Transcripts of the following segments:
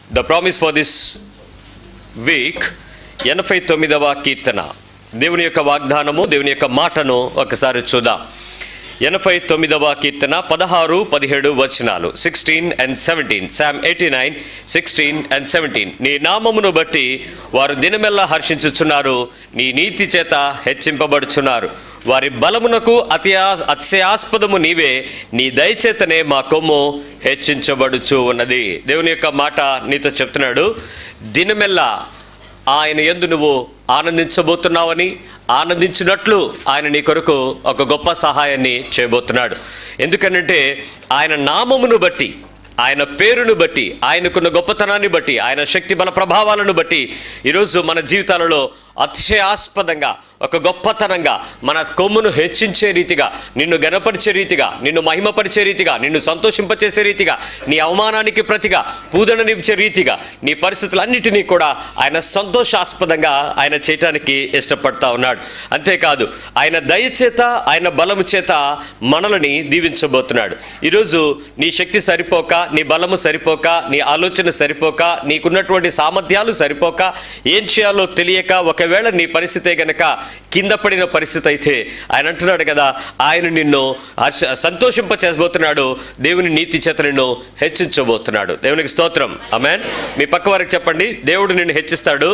The promise for this week ఎనభై తొమ్మిదవ కీర్తన దేవుని యొక్క వాగ్దానము దేవుని యొక్క మాటను ఒకసారి చూద్దాం ఎనభై తొమ్మిదవ కీర్తన పదహారు పదిహేడు వచనాలు sixteen and seventeen psalm eighty nine sixteen and seventeen నీ నామమును బట్టి వారు దినమెల్లా హర్షించుచున్నారు నీ నీతి చేత హెచ్చింపబడుచున్నారు వారి బలమునకు అత్యా అత్యయాస్పదము నీవే నీ దయచేతనే మా కొమ్ము హెచ్చించబడుచు ఉన్నది దేవుని యొక్క మాట నీతో చెప్తున్నాడు దినమెల్లా ఆయన ఎందు నువ్వు ఆనందించబోతున్నావని ఆనందించినట్లు ఆయన నీ కొరకు ఒక గొప్ప సహాయాన్ని చేయబోతున్నాడు ఎందుకనంటే ఆయన నామమును బట్టి ఆయన పేరును బట్టి ఆయనకున్న గొప్పతనాన్ని బట్టి ఆయన శక్తి బల ప్రభావాలను బట్టి ఈరోజు మన జీవితాలలో అతిశయాస్పదంగా ఒక గొప్పతనంగా మన కొమ్మును హెచ్చించే రీతిగా నిన్ను గనపరిచే రీతిగా నిన్ను మహిమపరిచే రీతిగా నిన్ను సంతోషింపచేసే రీతిగా నీ అవమానానికి ప్రతిగా పూదననిచ్చే రీతిగా నీ పరిస్థితులన్నిటినీ కూడా ఆయన సంతోషాస్పదంగా ఆయన చేయటానికి ఇష్టపడతా ఉన్నాడు అంతేకాదు ఆయన దయచేత ఆయన బలము చేత మనలని దీవించబోతున్నాడు ఈరోజు నీ శక్తి సరిపోక నీ బలము సరిపోక నీ ఆలోచన సరిపోక నీకున్నటువంటి సామర్థ్యాలు సరిపోక ఏం చేయాలో తెలియక ఒకవేళ నీ పరిస్థితే గనక కింద పడిన పరిస్థితి అయితే ఆయన అంటున్నాడు కదా ఆయన నిన్ను హర్ష సంతోషింప చేసబోతున్నాడు దేవుని నీతి చేత నిన్ను హెచ్చించబోతున్నాడు దేవునికి స్తోత్రం అమెన్ మీ పక్క వారికి చెప్పండి దేవుడు నిన్ను హెచ్చిస్తాడు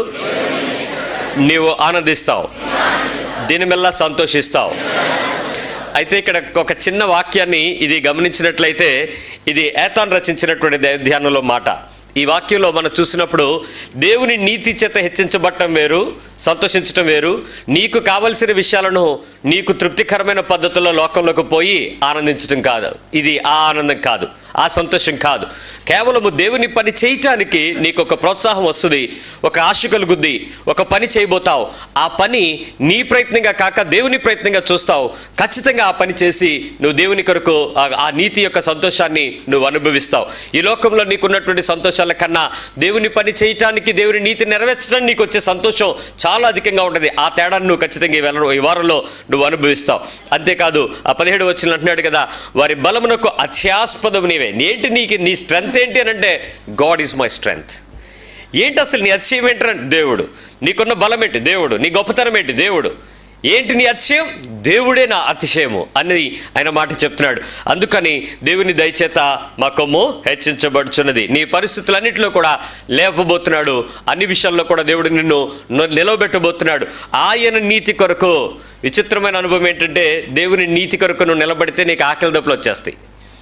నీవు ఆనందిస్తావు దీనిమెల్లా సంతోషిస్తావు అయితే ఇక్కడ ఒక చిన్న వాక్యాన్ని ఇది గమనించినట్లయితే ఇది ఏతాన్ రచించినటువంటి దే- ధ్యానంలో మాట ఈ వాక్యంలో మనం చూసినప్పుడు దేవుని నీతి చేత హెచ్చించబడటం వేరు సంతోషించటం వేరు నీకు కావలసిన విషయాలను నీకు తృప్తికరమైన పద్ధతుల్లో లోకంలోకి పోయి ఆనందించటం కాదు ఇది ఆ ఆనందం కాదు ఆ సంతోషం కాదు కేవలము దేవుని పని చేయటానికి నీకు ఒక ప్రోత్సాహం వస్తుంది ఒక ఆశ కలుగుద్ది ఒక పని చేయబోతావు ఆ పని నీ ప్రయత్నంగా కాక దేవుని ప్రయత్నంగా చూస్తావు ఖచ్చితంగా ఆ పని చేసి నువ్వు దేవుని కొరకు ఆ- ఆ నీతి యొక్క సంతోషాన్ని నువ్వు అనుభవిస్తావు ఈ లోకంలో నీకున్నటువంటి సంతోషాల కన్నా దేవుని పని చేయటానికి దేవుని నీతి నెరవేర్చడానికి నీకు వచ్చే సంతోషం చాలా అధికంగా ఉంటుంది ఆ తేడాన్ని నువ్వు ఖచ్చితంగా ఈ వేళ ఈ వారంలో నువ్వు అనుభవిస్తావు అంతేకాదు ఆ పదిహేడు వచ్చిన అంటున్నాడు కదా వారి బలమునకు అత్యాస్పదము నీవే ఏంటి నీకు నీ స్ట్రెంగ్త్ ఏంటి అని అంటే గాడ్ ఈజ్ మై స్ట్రెంగ్త్ ఏంటి అసలు నీ అతిశయం ఏంటంటే దేవుడు నీకున్న బలం ఏంటి దేవుడు నీ గొప్పతనం ఏంటి దేవుడు ఏంటి నీ అతిశయం దేవుడే నా అతిశయము అని ఆయన మాట చెప్తున్నాడు అందుకని దేవుని దయచేత మా కొమ్ము హెచ్చించబడుచున్నది నీ పరిస్థితులన్నింటిలో కూడా లేపబోతున్నాడు అన్ని విషయాల్లో కూడా దేవుడు నిన్ను న- నిలవబెట్టబోతున్నాడు ఆయన నీతి కొరకు విచిత్రమైన అనుభవం ఏంటంటే దేవుని నీతి కొరకు నువ్వు నిలబడితే నీకు ఆకలి దప్పులు వచ్చేస్తాయి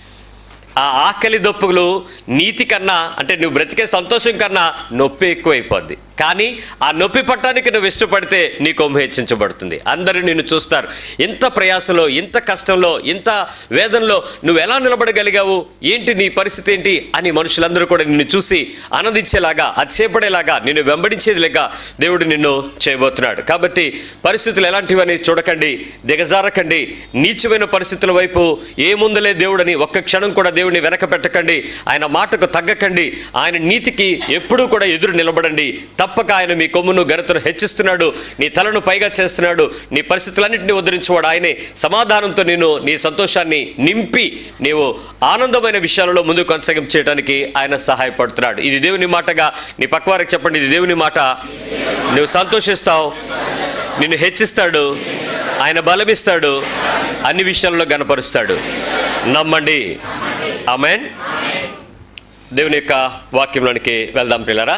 ఆ ఆకలి దప్పులు నీతి కన్నా అంటే నువ్వు బ్రతికే సంతోషం కన్నా నొప్పి ఎక్కువైపోద్ది కానీ ఆ నొప్పి పట్టడానికి నువ్వు ఇష్టపడితే నీ కొమ్ము హెచ్చించబడుతుంది అందరూ నిన్ను చూస్తారు ఇంత ప్రయాసలో ఇంత కష్టంలో ఇంత వేదనలో నువ్వు ఎలా నిలబడగలిగావు ఏంటి నీ పరిస్థితి ఏంటి అని మనుషులందరూ కూడా నిన్ను చూసి ఆనందించేలాగా అతిశయపడేలాగా నిన్ను వెంబడించేది లేక దేవుడు నిన్ను చేయబోతున్నాడు కాబట్టి పరిస్థితులు ఎలాంటివని చూడకండి దిగజారకండి నీచమైన పరిస్థితుల వైపు ఏముందలే దేవుడని ఒక్క క్షణం కూడా దేవుడిని వెనక పెట్టకండి ఆయన మాటకు తగ్గకండి ఆయన నీతికి ఎప్పుడూ కూడా ఎదురు నిలబడండి తప్పక ఆయన మీ కొమ్మును గరతను హెచ్చిస్తున్నాడు నీ తలను పైగా చేస్తున్నాడు నీ పరిస్థితులన్నింటినీ ఉద్ధరించేవాడు ఆయనే సమాధానంతో నేను నీ సంతోషాన్ని నింపి నీవు ఆనందమైన విషయాలలో ముందు కొనసాగం చేయడానికి ఆయన సహాయపడుతున్నాడు ఇది దేవుని మాటగా నీ పక్క వారికి చెప్పండి ఇది దేవుని మాట నువ్వు సంతోషిస్తావు నిన్ను హెచ్చిస్తాడు ఆయన బలమిస్తాడు అన్ని విషయాల్లో గనపరుస్తాడు నమ్మండి ఆమెన్ దేవుని యొక్క వాక్యంలోనికి వెళ్దాం పిల్లరా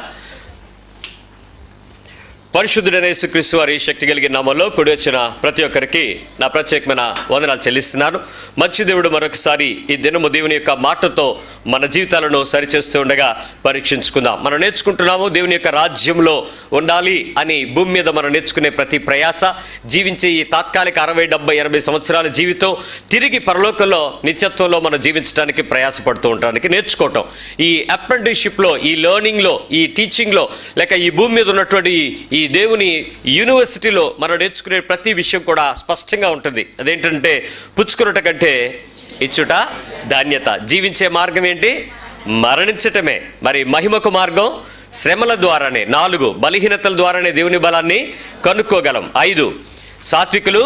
పరిశుద్ధుడైన యేసుక్రీస్తు వారి శక్తి కలిగిన నామంలో కూడి వచ్చిన ప్రతి ఒక్కరికి నా ప్రత్యేకమైన వందనాలు చెల్లిస్తున్నాను మంచి దేవుడు మరొకసారి ఈ దినము దేవుని యొక్క మాటతో మన జీవితాలను సరిచేస్తూ ఉండగా పరీక్షించుకుందాం మనం నేర్చుకుంటున్నాము దేవుని యొక్క రాజ్యంలో ఉండాలి అని భూమి మీద మనం నేర్చుకునే ప్రతి ప్రయాస జీవించే ఈ తాత్కాలిక అరవై డెబ్బై ఎనభై సంవత్సరాల జీవితం తిరిగి పరలోకంలో నిత్యత్వంలో మనం జీవించడానికి ప్రయాసపడుతూ ఉండడానికి నేర్చుకోవటం ఈ అప్రెంటిస్షిప్లో ఈ లెర్నింగ్లో ఈ టీచింగ్లో లేక ఈ భూమి మీద ఉన్నటువంటి ఈ- ఈ దేవుని యూనివర్సిటీలో మనం నేర్చుకునే ప్రతి విషయం కూడా స్పష్టంగా ఉంటుంది అదేంటంటే పుచ్చుకున్నట కంటే ఇచ్చుట ధాన్యత జీవించే మార్గం ఏంటి మరణించటమే మరి మహిమకు మార్గం శ్రమల ద్వారానే నాలుగు బలహీనతల ద్వారానే దేవుని బలాన్ని కనుక్కోగలం ఐదు సాత్వికులు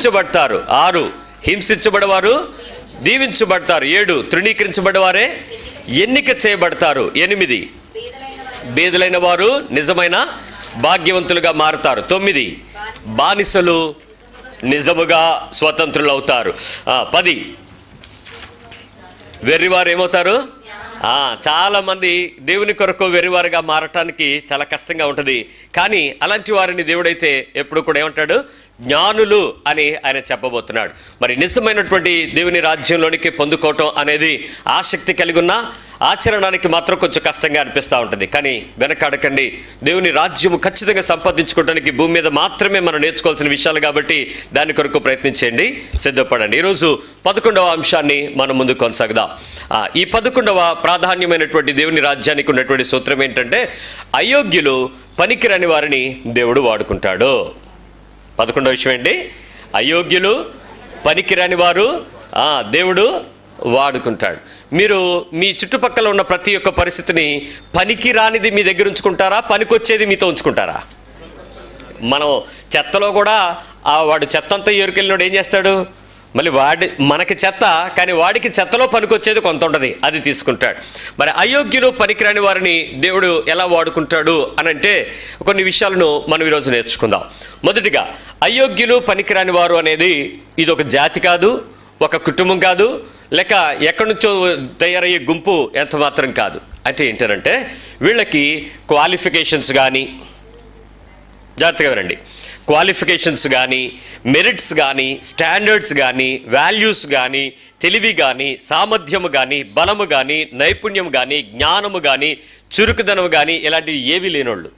హెచ్చించబడతారు ఆరు హింసించబడవారు దీవించబడతారు ఏడు తృణీకరించబడవారే ఎన్నిక చేయబడతారు ఎనిమిది బీదలైన వారు నిజమైన భాగ్యవంతులుగా మారుతారు తొమ్మిది బానిసలు నిజముగా స్వతంత్రులు అవుతారు ఆ, పది వెర్రివారు ఏమవుతారు ఆ, చాలా మంది దేవుని కొరకు వెర్రివారుగా మారటానికి చాలా కష్టంగా ఉంటుంది కానీ అలాంటి వారిని దేవుడైతే ఎప్పుడు కూడా ఏమంటాడు జ్ఞానులు అని ఆయన చెప్పబోతున్నాడు మరి నిజమైనటువంటి దేవుని రాజ్యంలోనికి పొందుకోవటం అనేది ఆసక్తి కలిగి ఉన్న ఆచరణానికి మాత్రం కొంచెం కష్టంగా అనిపిస్తూ ఉంటుంది కానీ వెనకాడకండి దేవుని రాజ్యము ఖచ్చితంగా సంపాదించుకోవడానికి భూమి మీద మాత్రమే మనం నేర్చుకోవాల్సిన విషయాలు కాబట్టి దాని కొరకు ప్రయత్నించండి సిద్ధపడండి ఈరోజు పదకొండవ అంశాన్ని మనం ముందు కొనసాగుదాం ఆ, ఈ పదకొండవ ప్రాధాన్యమైనటువంటి దేవుని రాజ్యానికి ఉన్నటువంటి సూత్రం ఏంటంటే అయోగ్యులు పనికిరాని వారిని దేవుడు వాడుకుంటాడు పదకొండవ విషయం ఏంటి అయోగ్యులు పనికిరాని వారు ఆ, దేవుడు వాడుకుంటాడు మీరు మీ చుట్టుపక్కల ఉన్న ప్రతి ఒక్క పరిస్థితిని పనికి రానిది మీ దగ్గర ఉంచుకుంటారా పనికొచ్చేది మీతో ఉంచుకుంటారా మనం చెత్తలో కూడా ఆ వాడు చెత్త అంతా ఏరుకెళ్ళినోడు ఏం చేస్తాడు మళ్ళీ వాడి మనకి చెత్త కానీ వాడికి చెత్తలో పనికొచ్చేది కొంత ఉంటుంది అది తీసుకుంటాడు మరి అయోగ్యులు పనికిరాని వారిని దేవుడు ఎలా వాడుకుంటాడు అని అంటే కొన్ని విషయాలను మనం ఈరోజు నేర్చుకుందాం మొదటిగా అయోగ్యులు పనికిరాని వారు అనేది ఇది ఒక జాతి కాదు ఒక కుటుంబం కాదు లేక ఎక్కడి నుంచో తయారయ్యే గుంపు ఎంత మాత్రం కాదు అంటే ఏంటంటే వీళ్ళకి క్వాలిఫికేషన్స్ కానీ జాగ్రత్తగా వినండి క్వాలిఫికేషన్స్ కానీ మెరిట్స్ కానీ స్టాండర్డ్స్ కానీ వాల్యూస్ కానీ తెలివి కానీ సామర్థ్యము కానీ బలము కానీ నైపుణ్యం కానీ జ్ఞానము కానీ చురుకుదనము కానీ ఇలాంటివి ఏవి లేనోళ్ళు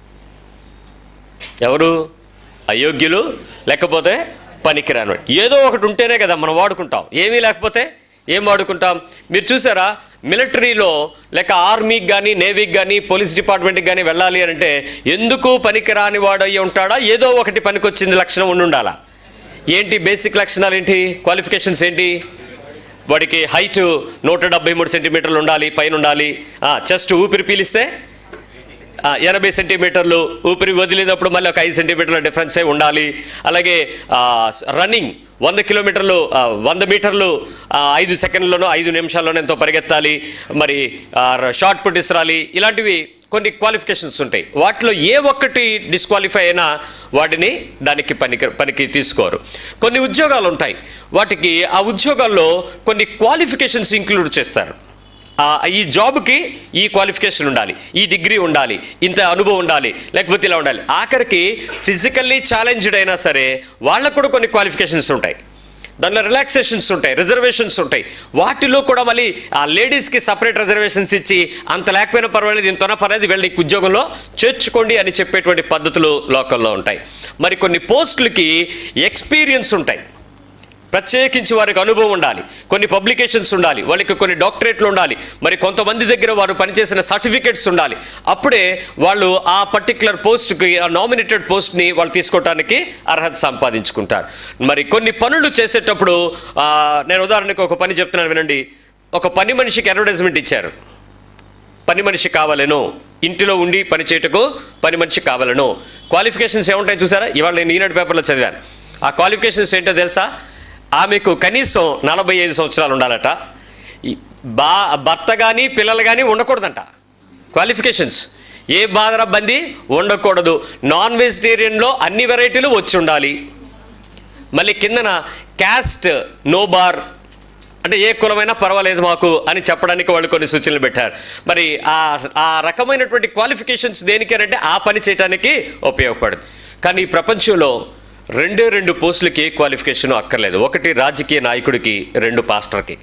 ఎవరు అయోగ్యులు లేకపోతే పనికిరాని ఏదో ఒకటి ఉంటేనే కదా మనం వాడుకుంటాం ఏమీ లేకపోతే ఏం వాడుకుంటాం మీరు చూసారా మిలిటరీలో లేక ఆర్మీకి కానీ నేవీకి కానీ పోలీస్ డిపార్ట్మెంట్కి కానీ వెళ్ళాలి అని అంటే ఎందుకు పనికిరాని వాడు అయ్యి ఉంటాడా ఏదో ఒకటి పనికొచ్చింది లక్షణం ఉండి ఉండాలా ఏంటి బేసిక్ లక్షణాలు ఏంటి క్వాలిఫికేషన్స్ ఏంటి వాడికి హైట్ నూట డెబ్బై మూడు సెంటీమీటర్లు ఉండాలి పైన ఉండాలి చెస్ట్ ఊపిరి పీలిస్తే ఆ, ఎనభై సెంటీమీటర్లు ఊపిరి వదిలేటప్పుడు మళ్ళీ ఒక ఐదు సెంటీమీటర్ల డిఫరెన్సే ఉండాలి అలాగే ఆ, రన్నింగ్ వంద కిలోమీటర్లు ఆ, వంద మీటర్లు ఆ, ఐదు సెకండ్లోనో ఐదు నిమిషాల్లోనో ఎంతో పరిగెత్తాలి మరి ఆ, షార్ట్ పుట్ ఇసరాలి ఇలాంటివి కొన్ని క్వాలిఫికేషన్స్ ఉంటాయి వాటిలో ఏ ఒక్కటి డిస్క్వాలిఫై అయినా వాటిని దానికి పనికి పనికి తీసుకోరు కొన్ని ఉద్యోగాలు ఉంటాయి వాటికి ఆ ఉద్యోగాల్లో కొన్ని క్వాలిఫికేషన్స్ ఇంక్లూడ్ చేస్తారు ఆ, ఈ జాబ్కి ఈ క్వాలిఫికేషన్ ఉండాలి ఈ డిగ్రీ ఉండాలి ఇంత అనుభవం ఉండాలి లేకపోతే ఇలా ఉండాలి ఆఖరికి ఫిజికల్లీ ఛాలెంజ్డ్ అయినా సరే వాళ్ళకు కూడా కొన్ని క్వాలిఫికేషన్స్ ఉంటాయి దానిలో రిలాక్సేషన్స్ ఉంటాయి రిజర్వేషన్స్ ఉంటాయి వాటిలో కూడా మళ్ళీ ఆ లేడీస్కి సపరేట్ రిజర్వేషన్స్ ఇచ్చి అంత లేకపోయినా పర్వాలేదు ఇంతనా పర్వాలేదు వీళ్ళని ఉద్యోగంలో చేర్చుకోండి అని చెప్పేటువంటి పద్ధతులు లోకల్లో ఉంటాయి మరి కొన్ని పోస్టులకి ఎక్స్పీరియన్స్ ఉంటాయి ప్రత్యేకించి వారికి అనుభవం ఉండాలి కొన్ని పబ్లికేషన్స్ ఉండాలి వాళ్ళకి కొన్ని డాక్టరేట్లు ఉండాలి మరి కొంతమంది దగ్గర వారు పనిచేసిన సర్టిఫికెట్స్ ఉండాలి అప్పుడే వాళ్ళు ఆ పర్టికులర్ పోస్ట్కి ఆ నామినేటెడ్ పోస్ట్ని వాళ్ళు తీసుకోవడానికి అర్హత సంపాదించుకుంటారు మరి కొన్ని పనులు చేసేటప్పుడు ఆ, నేను ఉదాహరణకు ఒక పని చెప్తున్నాను వినండి ఒక పని మనిషికి అడ్వర్టైజ్మెంట్ ఇచ్చారు పని మనిషి కావాలను ఇంటిలో ఉండి పని చేయుటకు పని మనిషి కావాలను క్వాలిఫికేషన్స్ ఏముంటాయి చూసారా ఇవాళ నేను ఈనాడు పేపర్లో చదివాను ఆ క్వాలిఫికేషన్స్ ఏంటో తెలుసా ఆమెకు కనీసం నలభై ఐదు సంవత్సరాలు ఉండాలట ఈ బా భర్త కానీ పిల్లలు కానీ ఉండకూడదంట క్వాలిఫికేషన్స్ ఏ బాధర బందీ ఉండకూడదు నాన్ వెజిటేరియన్లో అన్ని వెరైటీలు వచ్చి ఉండాలి మళ్ళీ కిందన క్యాస్ట్ నో బార్ అంటే ఏ కులమైనా పర్వాలేదు మాకు అని చెప్పడానికి వాళ్ళు కొన్ని సూచనలు పెట్టారు మరి ఆ ఆ రకమైనటువంటి క్వాలిఫికేషన్స్ దేనికేనంటే ఆ పని చేయడానికి ఉపయోగపడుతుంది కానీ ఈ ప్రపంచంలో రెండే రెండు పోస్టులకి ఏ క్వాలిఫికేషన్ అక్కర్లేదు ఒకటి రాజకీయ నాయకుడికి రెండు పాస్టర్కి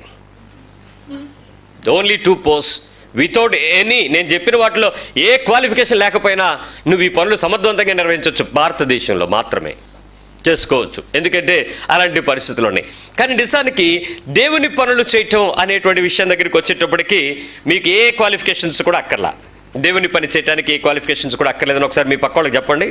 only two post without any నేను చెప్పిన వాటిలో ఏ క్వాలిఫికేషన్ లేకపోయినా నువ్వు ఈ పనులు సమర్థవంతంగా నిర్వహించవచ్చు భారతదేశంలో మాత్రమే చేసుకోవచ్చు ఎందుకంటే అలాంటి పరిస్థితులు ఉన్నాయి కానీ నిజానికి దేవుని పనులు చేయటం అనేటువంటి విషయం దగ్గరికి వచ్చేటప్పటికి మీకు ఏ క్వాలిఫికేషన్స్ కూడా అక్కర్లా దేవుని పని చేయడానికి ఏ క్వాలిఫికేషన్స్ కూడా అక్కర్లేదని ఒకసారి మీ పక్క వాళ్ళకి చెప్పండి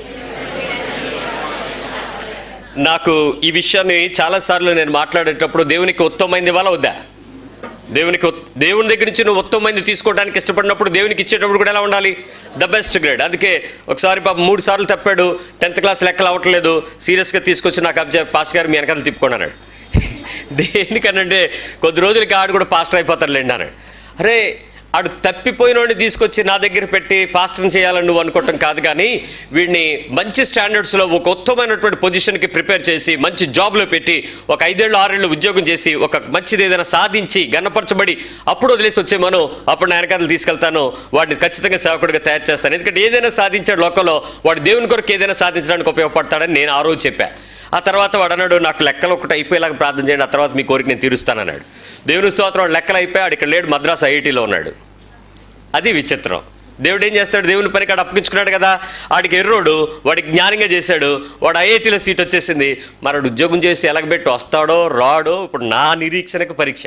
నాకు ఈ విషయాన్ని చాలాసార్లు నేను మాట్లాడేటప్పుడు దేవునికి ఉత్తమమైంది వాళ్ళ వద్దా దేవునికి ఉత్- దేవుని దగ్గర నుంచి నువ్వు ఉత్తమమైంది తీసుకోవడానికి ఇష్టపడినప్పుడు దేవునికి ఇచ్చేటప్పుడు కూడా ఎలా ఉండాలి ద బెస్ట్ గ్రేడ్ అందుకే ఒకసారి పాప మూడు సార్లు తప్పాడు టెన్త్ క్లాస్ లెక్కలు అవ్వట్లేదు సీరియస్గా తీసుకొచ్చి నాకు అబ్జర్వ్ పాస్ గారు మీ వెనకాల తిప్పుకోండి అన్నాడు దేనికనంటే కొద్ది రోజులకి ఆడు కూడా పాస్టర్ అయిపోతారులేండి అన్నాడు అరే ఆడు తప్పిపోయినోడిని తీసుకొచ్చి నా దగ్గర పెట్టి పాస్టర్ని చేయాలని నువ్వు అనుకోవటం కాదు కానీ వీడిని మంచి స్టాండర్డ్స్లో ఒక ఉత్తమమైనటువంటి పొజిషన్కి ప్రిపేర్ చేసి మంచి జాబ్లో పెట్టి ఒక ఐదేళ్ళు ఆరేళ్ళు ఉద్యోగం చేసి ఒక మంచిది ఏదైనా సాధించి గన్నపరచబడి అప్పుడు వదిలేసి వచ్చే మనం అప్పుడు నా వెనకాతలు తీసుకెళ్తాను వాడిని ఖచ్చితంగా సేవకుడిగా తయారు చేస్తాను ఎందుకంటే ఏదైనా సాధించాడు లోకంలో వాడు దేవుని కొరకు ఏదైనా సాధించడానికి ఉపయోగపడతాడని నేను ఆ రోజు చెప్పాను ఆ తర్వాత వాడు అన్నాడు నాకు లెక్కలు ఒకటి అయిపోయేలాగా ప్రార్థన చేయండి ఆ తర్వాత మీ కోరిక నేను తీరుస్తానన్నాడు దేవుని స్తోత్రం వాడు లెక్కలు అయిపోయాడు ఇక్కడ లేడు మద్రాసు ఐఐటీలో ఉన్నాడు అది విచిత్రం దేవుడు ఏం చేస్తాడు దేవుని పని కాడ అప్పగించుకున్నాడు కదా వాడికి ఎర్రోడు వాడికి జ్ఞానంగా చేశాడు వాడు ఐఐటీలో సీట్ వచ్చేసింది మరి వాడు ఉద్యోగం చేసి ఎలగబెట్టి వస్తాడో రాడో ఇప్పుడు నా నిరీక్షణకు పరీక్ష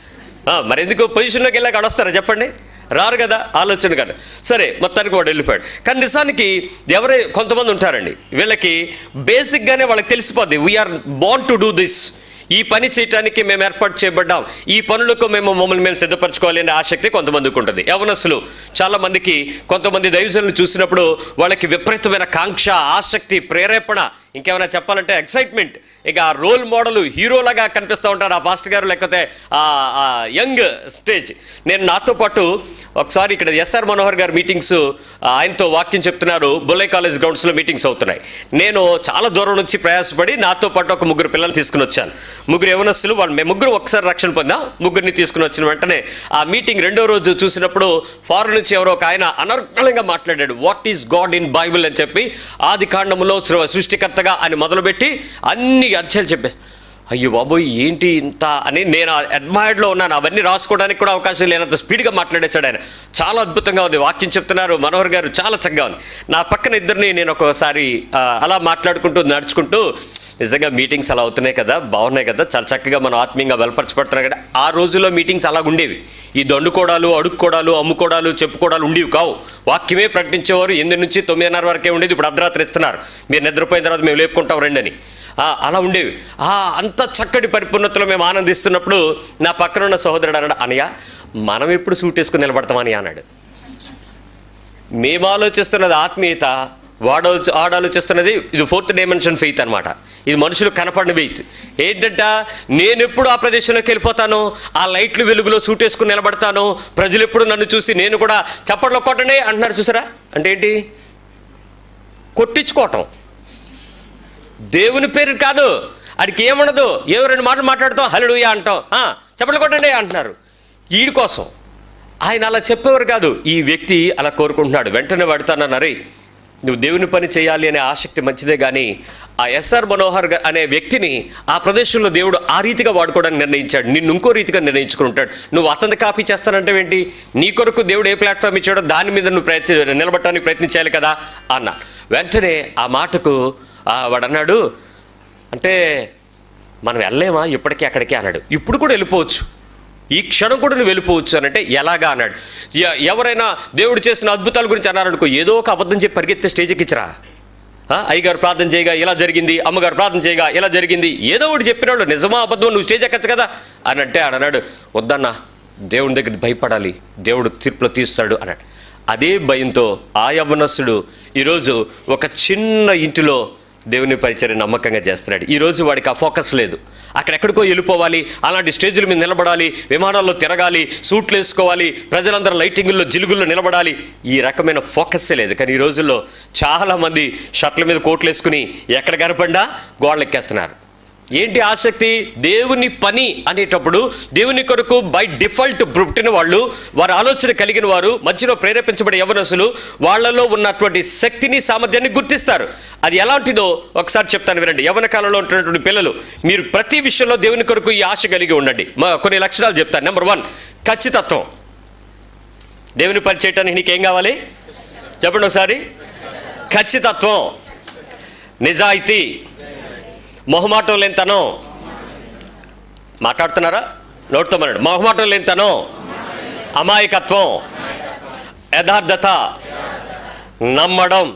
ఆ, మరి ఎందుకు పొజిషన్లోకి వెళ్ళాక వస్తారా చెప్పండి రారు కదా ఆలోచన కదా సరే మొత్తానికి వాడు వెళ్ళిపోయాడు కానీ నిజానికి ఎవరే కొంతమంది ఉంటారండి వీళ్ళకి బేసిక్గానే వాళ్ళకి తెలిసిపోద్ది we are born to do this ఈ పని చేయటానికి మేము ఏర్పాటు చేయబడ్డాం ఈ పనులకు మేము మమ్మల్ని మేము సిద్ధపరచుకోవాలి అనే ఆసక్తి కొంతమందికి ఉంటుంది యవనస్తులు చాలా మందికి కొంతమంది దైవజనులు చూసినప్పుడు వాళ్ళకి విపరీతమైన కాంక్ష ఆసక్తి ప్రేరేపణ ఇంకేమైనా చెప్పాలంటే ఎక్సైట్మెంట్ ఇక ఆ రోల్ మోడల్ హీరోలాగా కనిపిస్తూ ఉంటారు ఆ పాస్టర్ గారు లేకపోతే ఆ ఆ యంగ్ స్టేజ్ నేను నాతో పాటు ఒకసారి ఇక్కడ ఎస్ఆర్ మనోహర్ గారు మీటింగ్స్ ఆయనతో వాక్యం చెప్తున్నారు బుల్లై కాలేజ్ గ్రౌండ్స్లో మీటింగ్స్ అవుతున్నాయి నేను చాలా దూరం నుంచి ప్రయాసపడి నాతో పాటు ఒక ముగ్గురు పిల్లలు తీసుకుని వచ్చాను ముగ్గురు యవనస్తులు వాళ్ళు మేము ముగ్గురు ఒకసారి రక్షణ పొందాం ముగ్గురిని తీసుకుని వచ్చిన వెంటనే ఆ మీటింగ్ రెండో రోజు చూసినప్పుడు ఫారెన్ నుంచి ఎవరో ఒక ఆయన అనర్గళంగా మాట్లాడాడు what is God in Bible అని చెప్పి ఆది కాండములో సృ- సృష్టికర్తగా అని మొదలుపెట్టి అన్ని అధ్యాయాలు చెప్పారు అయ్యో బాబోయ్ ఏంటి ఇంత అని నేను అడ్మైర్డ్లో ఉన్నాను అవన్నీ రాసుకోవడానికి కూడా అవకాశం లేనంత స్పీడ్గా మాట్లాడేశాడు ఆయన చాలా అద్భుతంగా ఉంది వాక్యం చెప్తున్నారు మనోహర్ గారు చాలా చక్కగా ఉంది నా పక్కన ఇద్దరిని నేను ఒకసారి ఆ, అలా మాట్లాడుకుంటూ నడుచుకుంటూ నిజంగా మీటింగ్స్ అలా అవుతున్నాయి కదా బాగున్నాయి కదా చాలా చక్కగా మనం ఆత్మీయంగా బలపరచబడుతున్నాం కదా ఆ రోజుల్లో మీటింగ్స్ అలా ఉండేవి ఈ దండుకోవడాలు అడుక్కోవడాలు అమ్ముకోవడాలు చెప్పుకోవడాలు ఉండేవి కావు వాక్యమే ప్రకటించేవారు ఎనిమిది నుంచి తొమ్మిదిన్నర వరకే ఉండేది ఇప్పుడు అర్ధరాత్రి ఇస్తున్నారు మీరు నిద్రపోయిన తర్వాత మేము లేపుకుంటాం రండి అని ఆ, అలా ఉండేవి ఆ, అంత చక్కటి పరిపూర్ణతలో మేము ఆనందిస్తున్నప్పుడు నా పక్కన ఉన్న సహోదరుడు అన్నాడు అనయ్య మనం ఎప్పుడు సూట్ వేసుకుని నిలబడతామని అన్నాడు మేము ఆలోచిస్తున్నది ఆత్మీయత వాడు ఆడ ఆలోచిస్తున్నది ఇది ఫోర్త్ డైమెన్షన్ ఫెయిత్ అనమాట ఇది మనుషులు కనపడిన ఫెయిత్ ఏంటంట నేను ఎప్పుడు ఆ ప్రదేశంలోకి వెళ్ళిపోతాను ఆ లైట్లు వెలుగులో సూట్ వేసుకుని నిలబడతాను ప్రజలు ఎప్పుడు నన్ను చూసి నేను కూడా చప్పట్లో కొట్టండి అంటున్నారు చూసారా అంటే ఏంటి కొట్టించుకోవటం దేవుని పేరు కాదు ఆడికి ఏముండదు ఏవో రెండు మాటలు మాట్లాడతాం హలుడుయా అంటాం "ఆ, చప్పట్లు కొట్టండి అంటున్నారు వీడి కోసం ఆయన అలా చెప్పేవారు కాదు ఈ వ్యక్తి అలా కోరుకుంటున్నాడు వెంటనే పడతానన్నారు నువ్వు దేవుని పని చేయాలి అనే ఆసక్తి మంచిదే కానీ ఆ ఎస్ఆర్ మనోహర్ గా- అనే వ్యక్తిని ఆ ప్రదేశంలో దేవుడు ఆ రీతిగా వాడుకోవడానికి నిర్ణయించాడు నిన్ను ఇంకో రీతిగా నిర్ణయించుకుని ఉంటాడు నువ్వు అతని కాపీ చేస్తానంటే ఏంటి నీ కొరకు దేవుడు ఏ ప్లాట్ఫామ్ ఇచ్చాడో దాని మీద నువ్వు ప్రయత్న నిలబడటానికి ప్రయత్నించాలి కదా అన్న వెంటనే ఆ మాటకు ఆ వాడు అన్నాడు అంటే మనం వెళ్ళలేమా ఇప్పటికీ అక్కడికి అన్నాడు ఇప్పుడు కూడా వెళ్ళిపోవచ్చు ఈ క్షణం కూడా నువ్వు వెళ్ళిపోవచ్చు అని అంటే ఎలాగా అన్నాడు ఎ- ఎవరైనా దేవుడు చేసిన అద్భుతాల గురించి అన్నారనుకో ఏదో ఒక అబద్ధం చెప్పి పరిగెత్తే స్టేజ్ ఎక్కించరా ఆ, అయ్యగారు ప్రార్థన చేయగా ఇలా జరిగింది అమ్మగారు ప్రార్థన చేయగా ఇలా జరిగింది ఏదో ఒకటి చెప్పినాడు నిజమా అబద్ధం నువ్వు స్టేజ్ ఎక్కచ్చు కదా అని అంటే ఆడ అన్నాడు వద్దన్నా దేవుని దగ్గర భయపడాలి దేవుడు తీర్పులో తీస్తాడు అన్నాడు అదే భయంతో ఆ యవ్వనస్తుడు ఈరోజు ఒక చిన్న ఇంటిలో దేవుని పరిచయం నమ్మకంగా చేస్తున్నాడు ఈరోజు వాడికి ఆ ఫోకస్ లేదు అక్కడెక్కడికో వెళ్ళిపోవాలి అలాంటి స్టేజ్ల మీద నిలబడాలి విమానాల్లో తిరగాలి సూట్లు వేసుకోవాలి ప్రజలందరూ లైటింగుల్లో జిలుగుల్లో నిలబడాలి ఈ రకమైన ఫోకస్సే లేదు కానీ ఈ రోజుల్లో చాలామంది షర్ట్ల మీద కోట్లు వేసుకుని ఎక్కడ కనపడ్డా గోళ్ళెక్కేస్తున్నారు ఏంటి ఆసక్తి దేవుని పని అనేటప్పుడు దేవుని కొరకు బై డిఫాల్ట్ పుట్టిన వాళ్ళు వారి ఆలోచన కలిగిన వారు మధ్యలో ప్రేరేపించబడే యవనసులు వాళ్ళలో ఉన్నటువంటి శక్తిని సామర్థ్యాన్ని గుర్తిస్తారు అది ఎలాంటిదో ఒకసారి చెప్తాను వినండి యవన కాలంలో ఉంటున్నటువంటి పిల్లలు మీరు ప్రతి విషయంలో దేవుని కొరకు ఈ ఆశ కలిగి ఉండండి మా కొన్ని లక్షణాలు చెప్తాను నెంబర్ వన్ ఖచ్చితత్వం దేవుని పని చేయటానికి నీకేం కావాలి చెప్పండి ఒకసారి ఖచ్చితత్వం నిజాయితీ మొహమాటం లేనితనం మాట్లాడుతున్నారా నోటితో మనండి మొహమాటం లేనితనం అమాయకత్వం యథార్థత నమ్మడం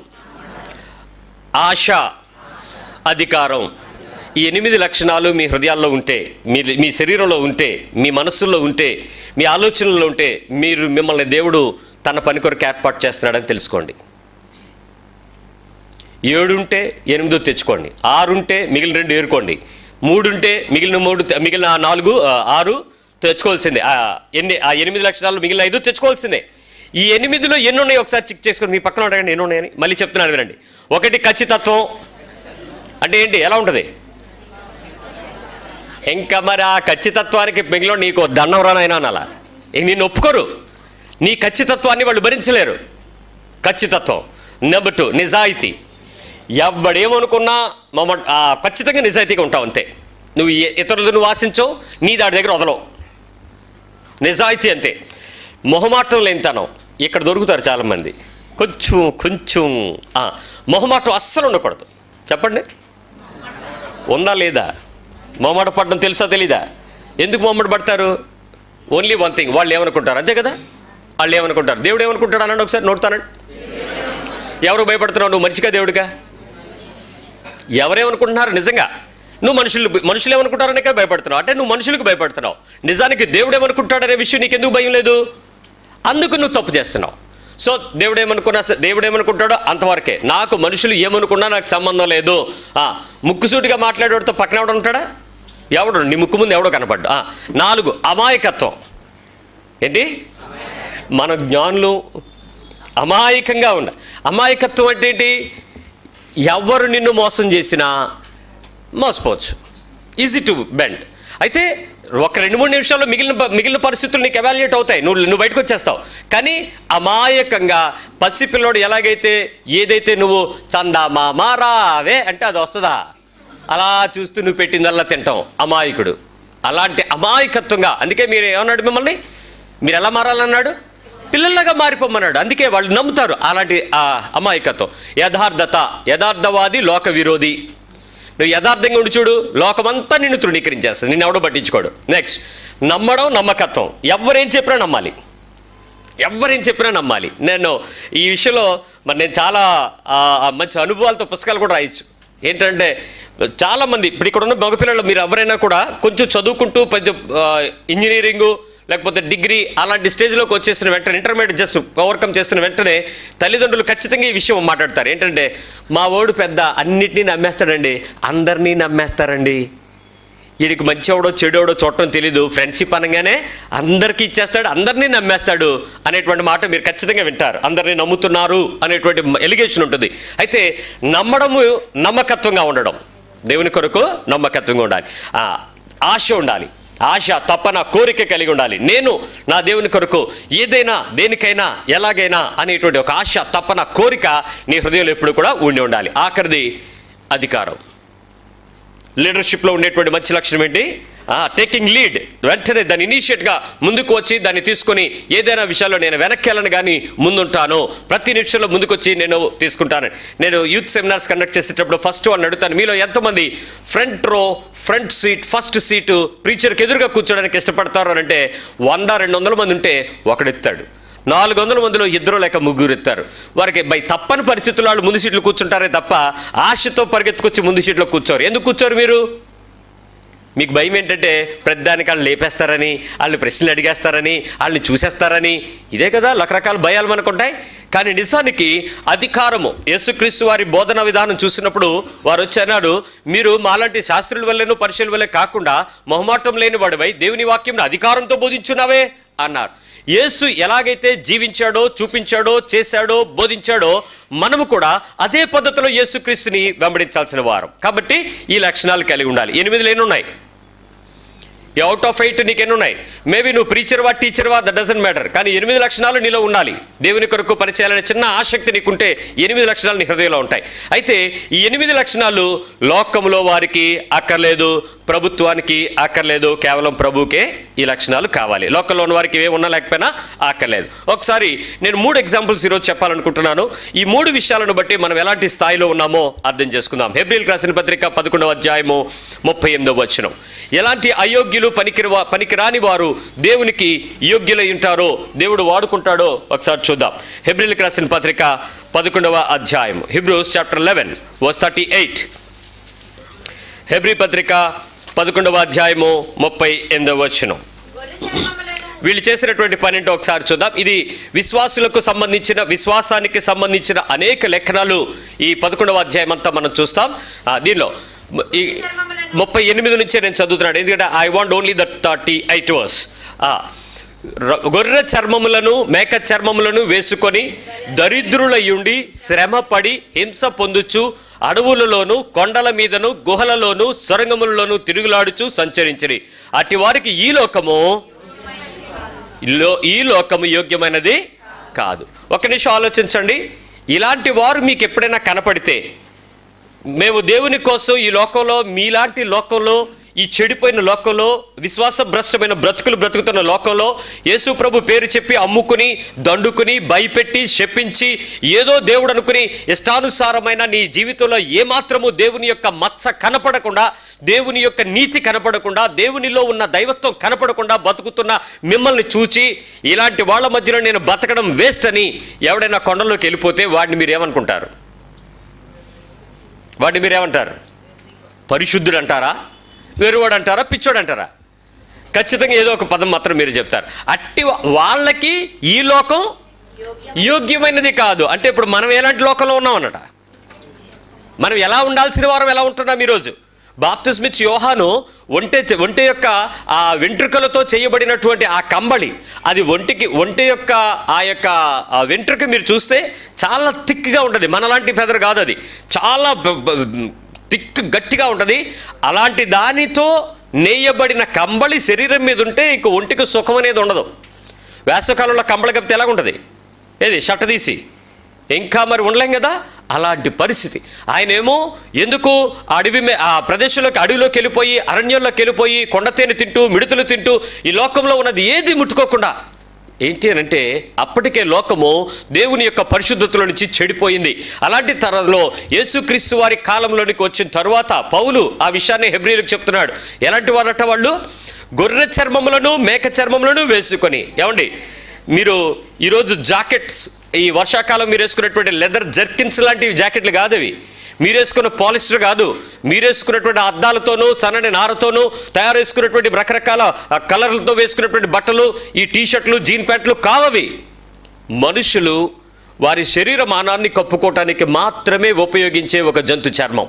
ఆశ అధికారం ఈ ఎనిమిది లక్షణాలు మీ హృదయాల్లో ఉంటే మీ మీ శరీరంలో ఉంటే మీ మనస్సుల్లో ఉంటే మీ ఆలోచనల్లో ఉంటే మీరు మిమ్మల్ని దేవుడు తన పని కొరకు ఏర్పాటు చేస్తున్నాడని తెలుసుకోండి ఏడుంటే ఎనిమిదో తెచ్చుకోండి ఆరుంటే మిగిలిన రెండు ఏరుకోండి మూడుంటే మిగిలిన మూడు తె- మిగిలిన నాలుగు ఆ, ఆరు తెచ్చుకోవాల్సిందే ఆ ఎన్ని ఆ ఎనిమిది లక్షణాలు మిగిలిన ఐదు తెచ్చుకోవాల్సిందే ఈ ఎనిమిదిలో ఎన్ని ఉన్నాయి ఒకసారి చెక్ చేసుకొని మీ పక్కన అడగండి ఎన్ని ఉన్నాయని మళ్ళీ చెప్తున్నాను వినండి ఒకటి ఖచ్చితత్వం అంటే ఏంటి ఎలా ఉంటుంది ఇంకా మరి ఆ ఖచ్చితత్వానికి మిగిలిన నీకు దండం రానైనా అనాలా ఇంక నిన్ను ఒప్పుకోరు నీ ఖచ్చితత్వాన్ని వాళ్ళు భరించలేరు ఖచ్చితత్వం నెంబర్ టూ నిజాయితీ ఎవడేమనుకున్నా మమ్మ ఆ, ఖచ్చితంగా నిజాయితీగా ఉంటావు అంతే నువ్వు ఏ- ఇతరులను నువ్వు ఆశించవు నీ దాడి దగ్గర వదలవు నిజాయితీ అంతే మొహమాటం లేనితనం ఇక్కడ దొరుకుతారు చాలామంది కొంచెం కొంచెం ఆ, మొహమాటం అస్సలు ఉండకూడదు చెప్పండి ఉందా లేదా మొహమాట పడడం తెలుసా తెలీదా ఎందుకు మొహమాట పడతారు ఓన్లీ వన్ థింగ్ వాళ్ళు ఏమనుకుంటారు అంతే కదా వాళ్ళు ఏమనుకుంటారు దేవుడు ఏమనుకుంటాడు అనండి ఒకసారి నోడతానండి ఎవరు భయపడుతున్నావు నువ్వు మనిషిగా దేవుడిగా ఎవరేమనుకుంటున్నారు నిజంగా నువ్వు మనుషులు మనుషులు ఏమనుకుంటారనే కదా భయపడుతున్నావు అంటే నువ్వు మనుషులకు భయపడుతున్నావు నిజానికి దేవుడు ఏమనుకుంటాడనే విషయం నీకు ఎందుకు భయం లేదు అందుకు నువ్వు తప్పు చేస్తున్నావు సో దేవుడు ఏమనుకున్నా సరే, దేవుడు ఏమనుకుంటాడో అంతవరకే నాకు మనుషులు ఏమనుకున్నా నాకు సంబంధం లేదు ఆ, ముక్కుసూటిగా మాట్లాడేవాడితో పక్కన ఎవడు ఉంటాడా ఎవడు నీ ముక్కు ముందు ఎవడో కనపడ్డు ఆ, నాలుగు అమాయకత్వం ఏంటి మన జ్ఞానులు అమాయకంగా ఉన్న అమాయకత్వం అంటే ఏంటి ఎవరు నిన్ను మోసం చేసినా మోసపోవచ్చు ఈజీ టు బెండ్ అయితే ఒక రెండు మూడు నిమిషాల్లో మిగిలిన ప- మిగిలిన పరిస్థితులు నీకు ఎవాల్యుయేట్ అవుతాయి నువ్వు నువ్వు బయటకు వచ్చేస్తావు కానీ అమాయకంగా పసిపిల్లోడు ఎలాగైతే ఏదైతే నువ్వు చందా మామా రావే అంటే అది వస్తుందా అలా చూస్తూ నువ్వు పెట్టిందల్లా తింటాం అమాయకుడు అలాంటి అమాయకత్వంగా అందుకే మీరు ఏమన్నాడు మిమ్మల్ని మీరు ఎలా మారాలన్నాడు పిల్లల్లాగా మారిపోమన్నాడు అందుకే వాళ్ళు నమ్ముతారు అలాంటి ఆ అమాయకత్వం యథార్థత యథార్థవాది లోక విరోధి నువ్వు యథార్థంగా ఉండి చూడు లోకమంతా నిన్ను తృణీకరించేస్తుంది నిన్ను ఎవడో పట్టించుకోడు నెక్స్ట్ నమ్మడం నమ్మకత్వం ఎవరేం చెప్పినా నమ్మాలి ఎవరేం చెప్పినా నమ్మాలి నేను ఈ విషయంలో మరి నేను చాలా ఆ, ఆ మంచి అనుభవాలతో పుస్తకాలు కూడా రాయొచ్చు ఏంటంటే చాలామంది ఇప్పుడు ఇక్కడ ఉన్న మగపిల్లలు మీరు ఎవరైనా కూడా కొంచెం చదువుకుంటూ కొంచెం ఆ, ఇంజనీరింగు లేకపోతే డిగ్రీ అలాంటి స్టేజ్లోకి వచ్చేసిన వెంటనే ఇంటర్మీడియట్ జస్ట్ ఓవర్కమ్ చేస్తున్న వెంటనే తల్లిదండ్రులు ఖచ్చితంగా ఈ విషయం మాట్లాడతారు ఏంటంటే మా వాడు పెద్ద అన్నిటినీ నమ్మేస్తాడండి అందరినీ నమ్మేస్తారండి వీడికి మంచివాడో చెడోడో చూడటం తెలీదు ఫ్రెండ్షిప్ అనగానే అందరికీ ఇచ్చేస్తాడు అందరినీ నమ్మేస్తాడు అనేటువంటి మాట మీరు ఖచ్చితంగా వింటారు అందరినీ నమ్ముతున్నారు అనేటువంటి ఎలిగేషన్ ఉంటుంది అయితే నమ్మడము నమ్మకత్వంగా ఉండడం దేవుని కొరకు నమ్మకత్వంగా ఉండాలి ఆ, ఆశ ఉండాలి ఆశ తపన కోరిక కలిగి ఉండాలి నేను నా దేవుని కొరకు ఏదైనా దేనికైనా ఎలాగైనా అనేటువంటి ఒక ఆశ తపన కోరిక నీ హృదయంలో ఎప్పుడు కూడా ఉండి ఉండాలి ఆఖరిది అధికారం లీడర్షిప్లో ఉండేటువంటి మంచి లక్షణం ఏంటి టేకింగ్ లీడ్ వెంటనే దాన్ని ఇనీషియేట్గా ముందుకు వచ్చి దాన్ని తీసుకొని ఏదైనా విషయాల్లో నేను వెనక్కి వెళ్ళను కానీ ముందుంటాను ప్రతి నిమిషంలో ముందుకు వచ్చి నేను తీసుకుంటాను నేను యూత్ సెమినార్స్ కండక్ట్ చేసేటప్పుడు ఫస్ట్ వాళ్ళని అడుగుతాను మీలో ఎంతమంది front row front seat first seat ప్రీచర్కి ఎదురుగా కూర్చోడానికి ఇష్టపడతారు అని అంటే వంద రెండు వందల మంది ఉంటే ఒకడు ఎత్తాడు నాలుగు వందల మందిలో ఇద్దరు లేక ముగ్గురు ఎత్తారు వారికి బై తప్పని పరిస్థితుల్లో వాళ్ళు ముందు సీట్లు కూర్చుంటారే తప్ప ఆశతో పరిగెత్తుకొచ్చి ముందు సీట్లో కూర్చోరు ఎందుకు కూర్చోరు మీరు మీకు భయం ఏంటంటే ప్రతిదానికి వాళ్ళు లేపేస్తారని వాళ్ళని ప్రశ్నలు అడిగేస్తారని వాళ్ళని చూసేస్తారని ఇదే కదా రకరకాల భయాలు మనకు ఉంటాయి కానీ నిజానికి అధికారము యేసుక్రీస్తు వారి బోధన విధానం చూసినప్పుడు వారు వచ్చి అన్నాడు మీరు మాలాంటి శాస్త్రుల వల్లేను పరిశీల వల్లే కాకుండా మొహమాటం లేని వాడివై దేవుని వాక్యం అధికారంతో బోధించున్నావే అన్నారు యేసు ఎలాగైతే జీవించాడో చూపించాడో చేశాడో బోధించాడో మనము కూడా అదే పద్ధతిలో యేసుక్రీస్తుని వెంబడించాల్సిన వారం కాబట్టి ఈ లక్షణాలు కలిగి ఉండాలి ఎనిమిదిలో ఎన్ని ఉన్నాయి ఈ అవుట్ ఆఫ్ ఎయిట్ నీకు ఎన్ని ఉన్నాయి మేబీ నువ్వు ప్రీచర్వా టీచర్వా దట్ డజంట్ మ్యాటర్ కానీ ఎనిమిది లక్షణాలు నీలో ఉండాలి దేవుని కొరకు పనిచేయాలనే చిన్న ఆసక్తి నీకుంటే ఎనిమిది లక్షణాలు నీ హృదయంలో ఉంటాయి అయితే ఈ ఎనిమిది లక్షణాలు లోకంలో వారికి అక్కర్లేదు ప్రభుత్వానికి అక్కర్లేదు కేవలం ప్రభుకే ఈ లక్షణాలు కావాలి లోకంలో ఉన్న వారికి ఏమి ఉన్నా లేకపోయినా అక్కర్లేదు ఒకసారి నేను మూడు ఎగ్జాంపుల్స్ ఈరోజు చెప్పాలనుకుంటున్నాను ఈ మూడు విషయాలను బట్టి మనం ఎలాంటి స్థాయిలో ఉన్నామో అర్థం చేసుకుందాం హెబ్రిల్ రాసిన పత్రిక పదకొండవ అధ్యాయము ముప్పై ఎనిమిదవ వచనం ఎలాంటి అయోగ్యులు పనికి పనికిరాని వారు దేవునికి యోగ్యులై ఉంటారో దేవుడు వాడుకుంటాడో ఒకసారి చూద్దాం హెబ్రిల్కి రాసిన పత్రిక పదకొండవ అధ్యాయం Hebrews chapter eleven verse thirty eight హెబ్రి పత్రిక పదకొండవ అధ్యాయము ముప్పై ఎనిమిదవ వచనం గొర్రె చర్మములను వీళ్ళు చేసినటువంటి పని ఏంటో ఒకసారి చూద్దాం ఇది విశ్వాసులకు సంబంధించిన విశ్వాసానికి సంబంధించిన అనేక లెక్కనాలు ఈ పదకొండవ అధ్యాయం అంతా మనం చూస్తాం ఆ, దీనిలో ఈ ముప్పై ఎనిమిది నుంచే నేను చదువుతున్నాను ఎందుకంటే I want only the thirty eight verse గొర్రె చర్మములను మేక చర్మములను వేసుకొని దరిద్రులయ్యుండి శ్రమపడి హింస పొందుచు అడవులలోను కొండల మీదను గుహలలోను సొరంగములలోను తిరుగులాడుచు సంచరించిరి అట్టి వారికి ఈ లోకము లో ఈ లోకము యోగ్యమైనది కాదు ఒక నిమిషం ఆలోచించండి ఇలాంటి వారు మీకు ఎప్పుడైనా కనపడితే మేము దేవుని కోసం ఈ లోకంలో మీలాంటి లోకంలో ఈ చెడిపోయిన లోకంలో విశ్వాసభ్రష్టమైన బ్రతుకులు బ్రతుకుతున్న లోకంలో యేసు ప్రభు పేరు చెప్పి అమ్ముకుని దండుకుని భయపెట్టి శపించి ఏదో దేవుడు అనుకుని ఇష్టానుసారమైన నీ జీవితంలో ఏమాత్రము దేవుని యొక్క మచ్చ కనపడకుండా దేవుని యొక్క నీతి కనపడకుండా దేవునిలో ఉన్న దైవత్వం కనపడకుండా బతుకుతున్న మిమ్మల్ని చూచి ఇలాంటి వాళ్ళ మధ్యలో నేను బతకడం వేస్ట్ అని ఎవడైనా కొండలోకి వెళ్ళిపోతే వాడిని మీరు ఏమనుకుంటారు వాడిని మీరేమంటారు పరిశుద్ధుడు అంటారా వెరువాడు అంటారా పిచ్చోడు అంటారా ఖచ్చితంగా ఏదో ఒక పదం మాత్రం మీరు చెప్తారు అట్టి వా- వాళ్ళకి ఈ లోకం యోగ్యమైనది కాదు అంటే ఇప్పుడు మనం ఎలాంటి లోకంలో ఉన్నాం అన్నట మనం ఎలా ఉండాల్సిన వారం ఎలా ఉంటున్నాం ఈరోజు బాప్తిస్మిచ్ యోహాను ఒంటె ఒంటె యొక్క ఆ వెంట్రుకలతో చేయబడినటువంటి ఆ కంబళి అది ఒంటికి ఒంటె యొక్క ఆ యొక్క ఆ వెంట్రుక మీరు చూస్తే చాలా థిక్గా ఉంటుంది మనలాంటి ఫెదర్ కాదు అది చాలా బ- బ- థిక్ గట్టిగా ఉంటుంది అలాంటి దానితో నేయబడిన కంబళి శరీరం మీద ఉంటే ఇంక ఒంటికి సుఖం అనేది ఉండదు వేసవకాలంలో కంబళి కప్పితే ఎలాగుంటుంది ఏది షట్ట తీసి ఇంకా మరి ఉండలేం కదా అలాంటి పరిస్థితి ఆయన ఏమో ఎందుకు ఆ అడవి మే- ఆ ప్రదేశంలోకి అడవిలోకి వెళ్ళిపోయి అరణ్యంలోకి వెళ్ళిపోయి కొండతేనె తింటూ మిడతలు తింటూ ఈ లోకంలో ఉన్నది ఏది ముట్టుకోకుండా ఏంటి అని అంటే అప్పటికే లోకము దేవుని యొక్క పరిశుద్ధతలో నుంచి చెడిపోయింది అలాంటి తరంలో యేసుక్రీస్తు వారి కాలంలోనికి వచ్చిన తరువాత పౌలు ఆ విషయాన్ని హెబ్రిలకు చెప్తున్నాడు ఎలాంటి వారట వాళ్ళు గొర్రె చర్మములను మేక చర్మములను వేసుకొని ఏమండి మీరు ఈరోజు జాకెట్స్ ఈ వర్షాకాలం మీరు వేసుకున్నటువంటి లెదర్ జర్కిన్స్ లాంటి జాకెట్లు కాదు అవి మీరు వేసుకున్న పాలిస్టర్ కాదు మీరు వేసుకున్నటువంటి అద్దాలతోనూ సన్నని నారతోనూ తయారు చేసుకున్నటువంటి రకరకాల ఆ, కలర్లతో వేసుకున్నటువంటి బట్టలు ఈ టీ షర్ట్లు జీన్ ప్యాంట్లు కావవి మనుషులు వారి శరీర మానాన్ని కప్పుకోవటానికి మాత్రమే ఉపయోగించే ఒక జంతు చర్మం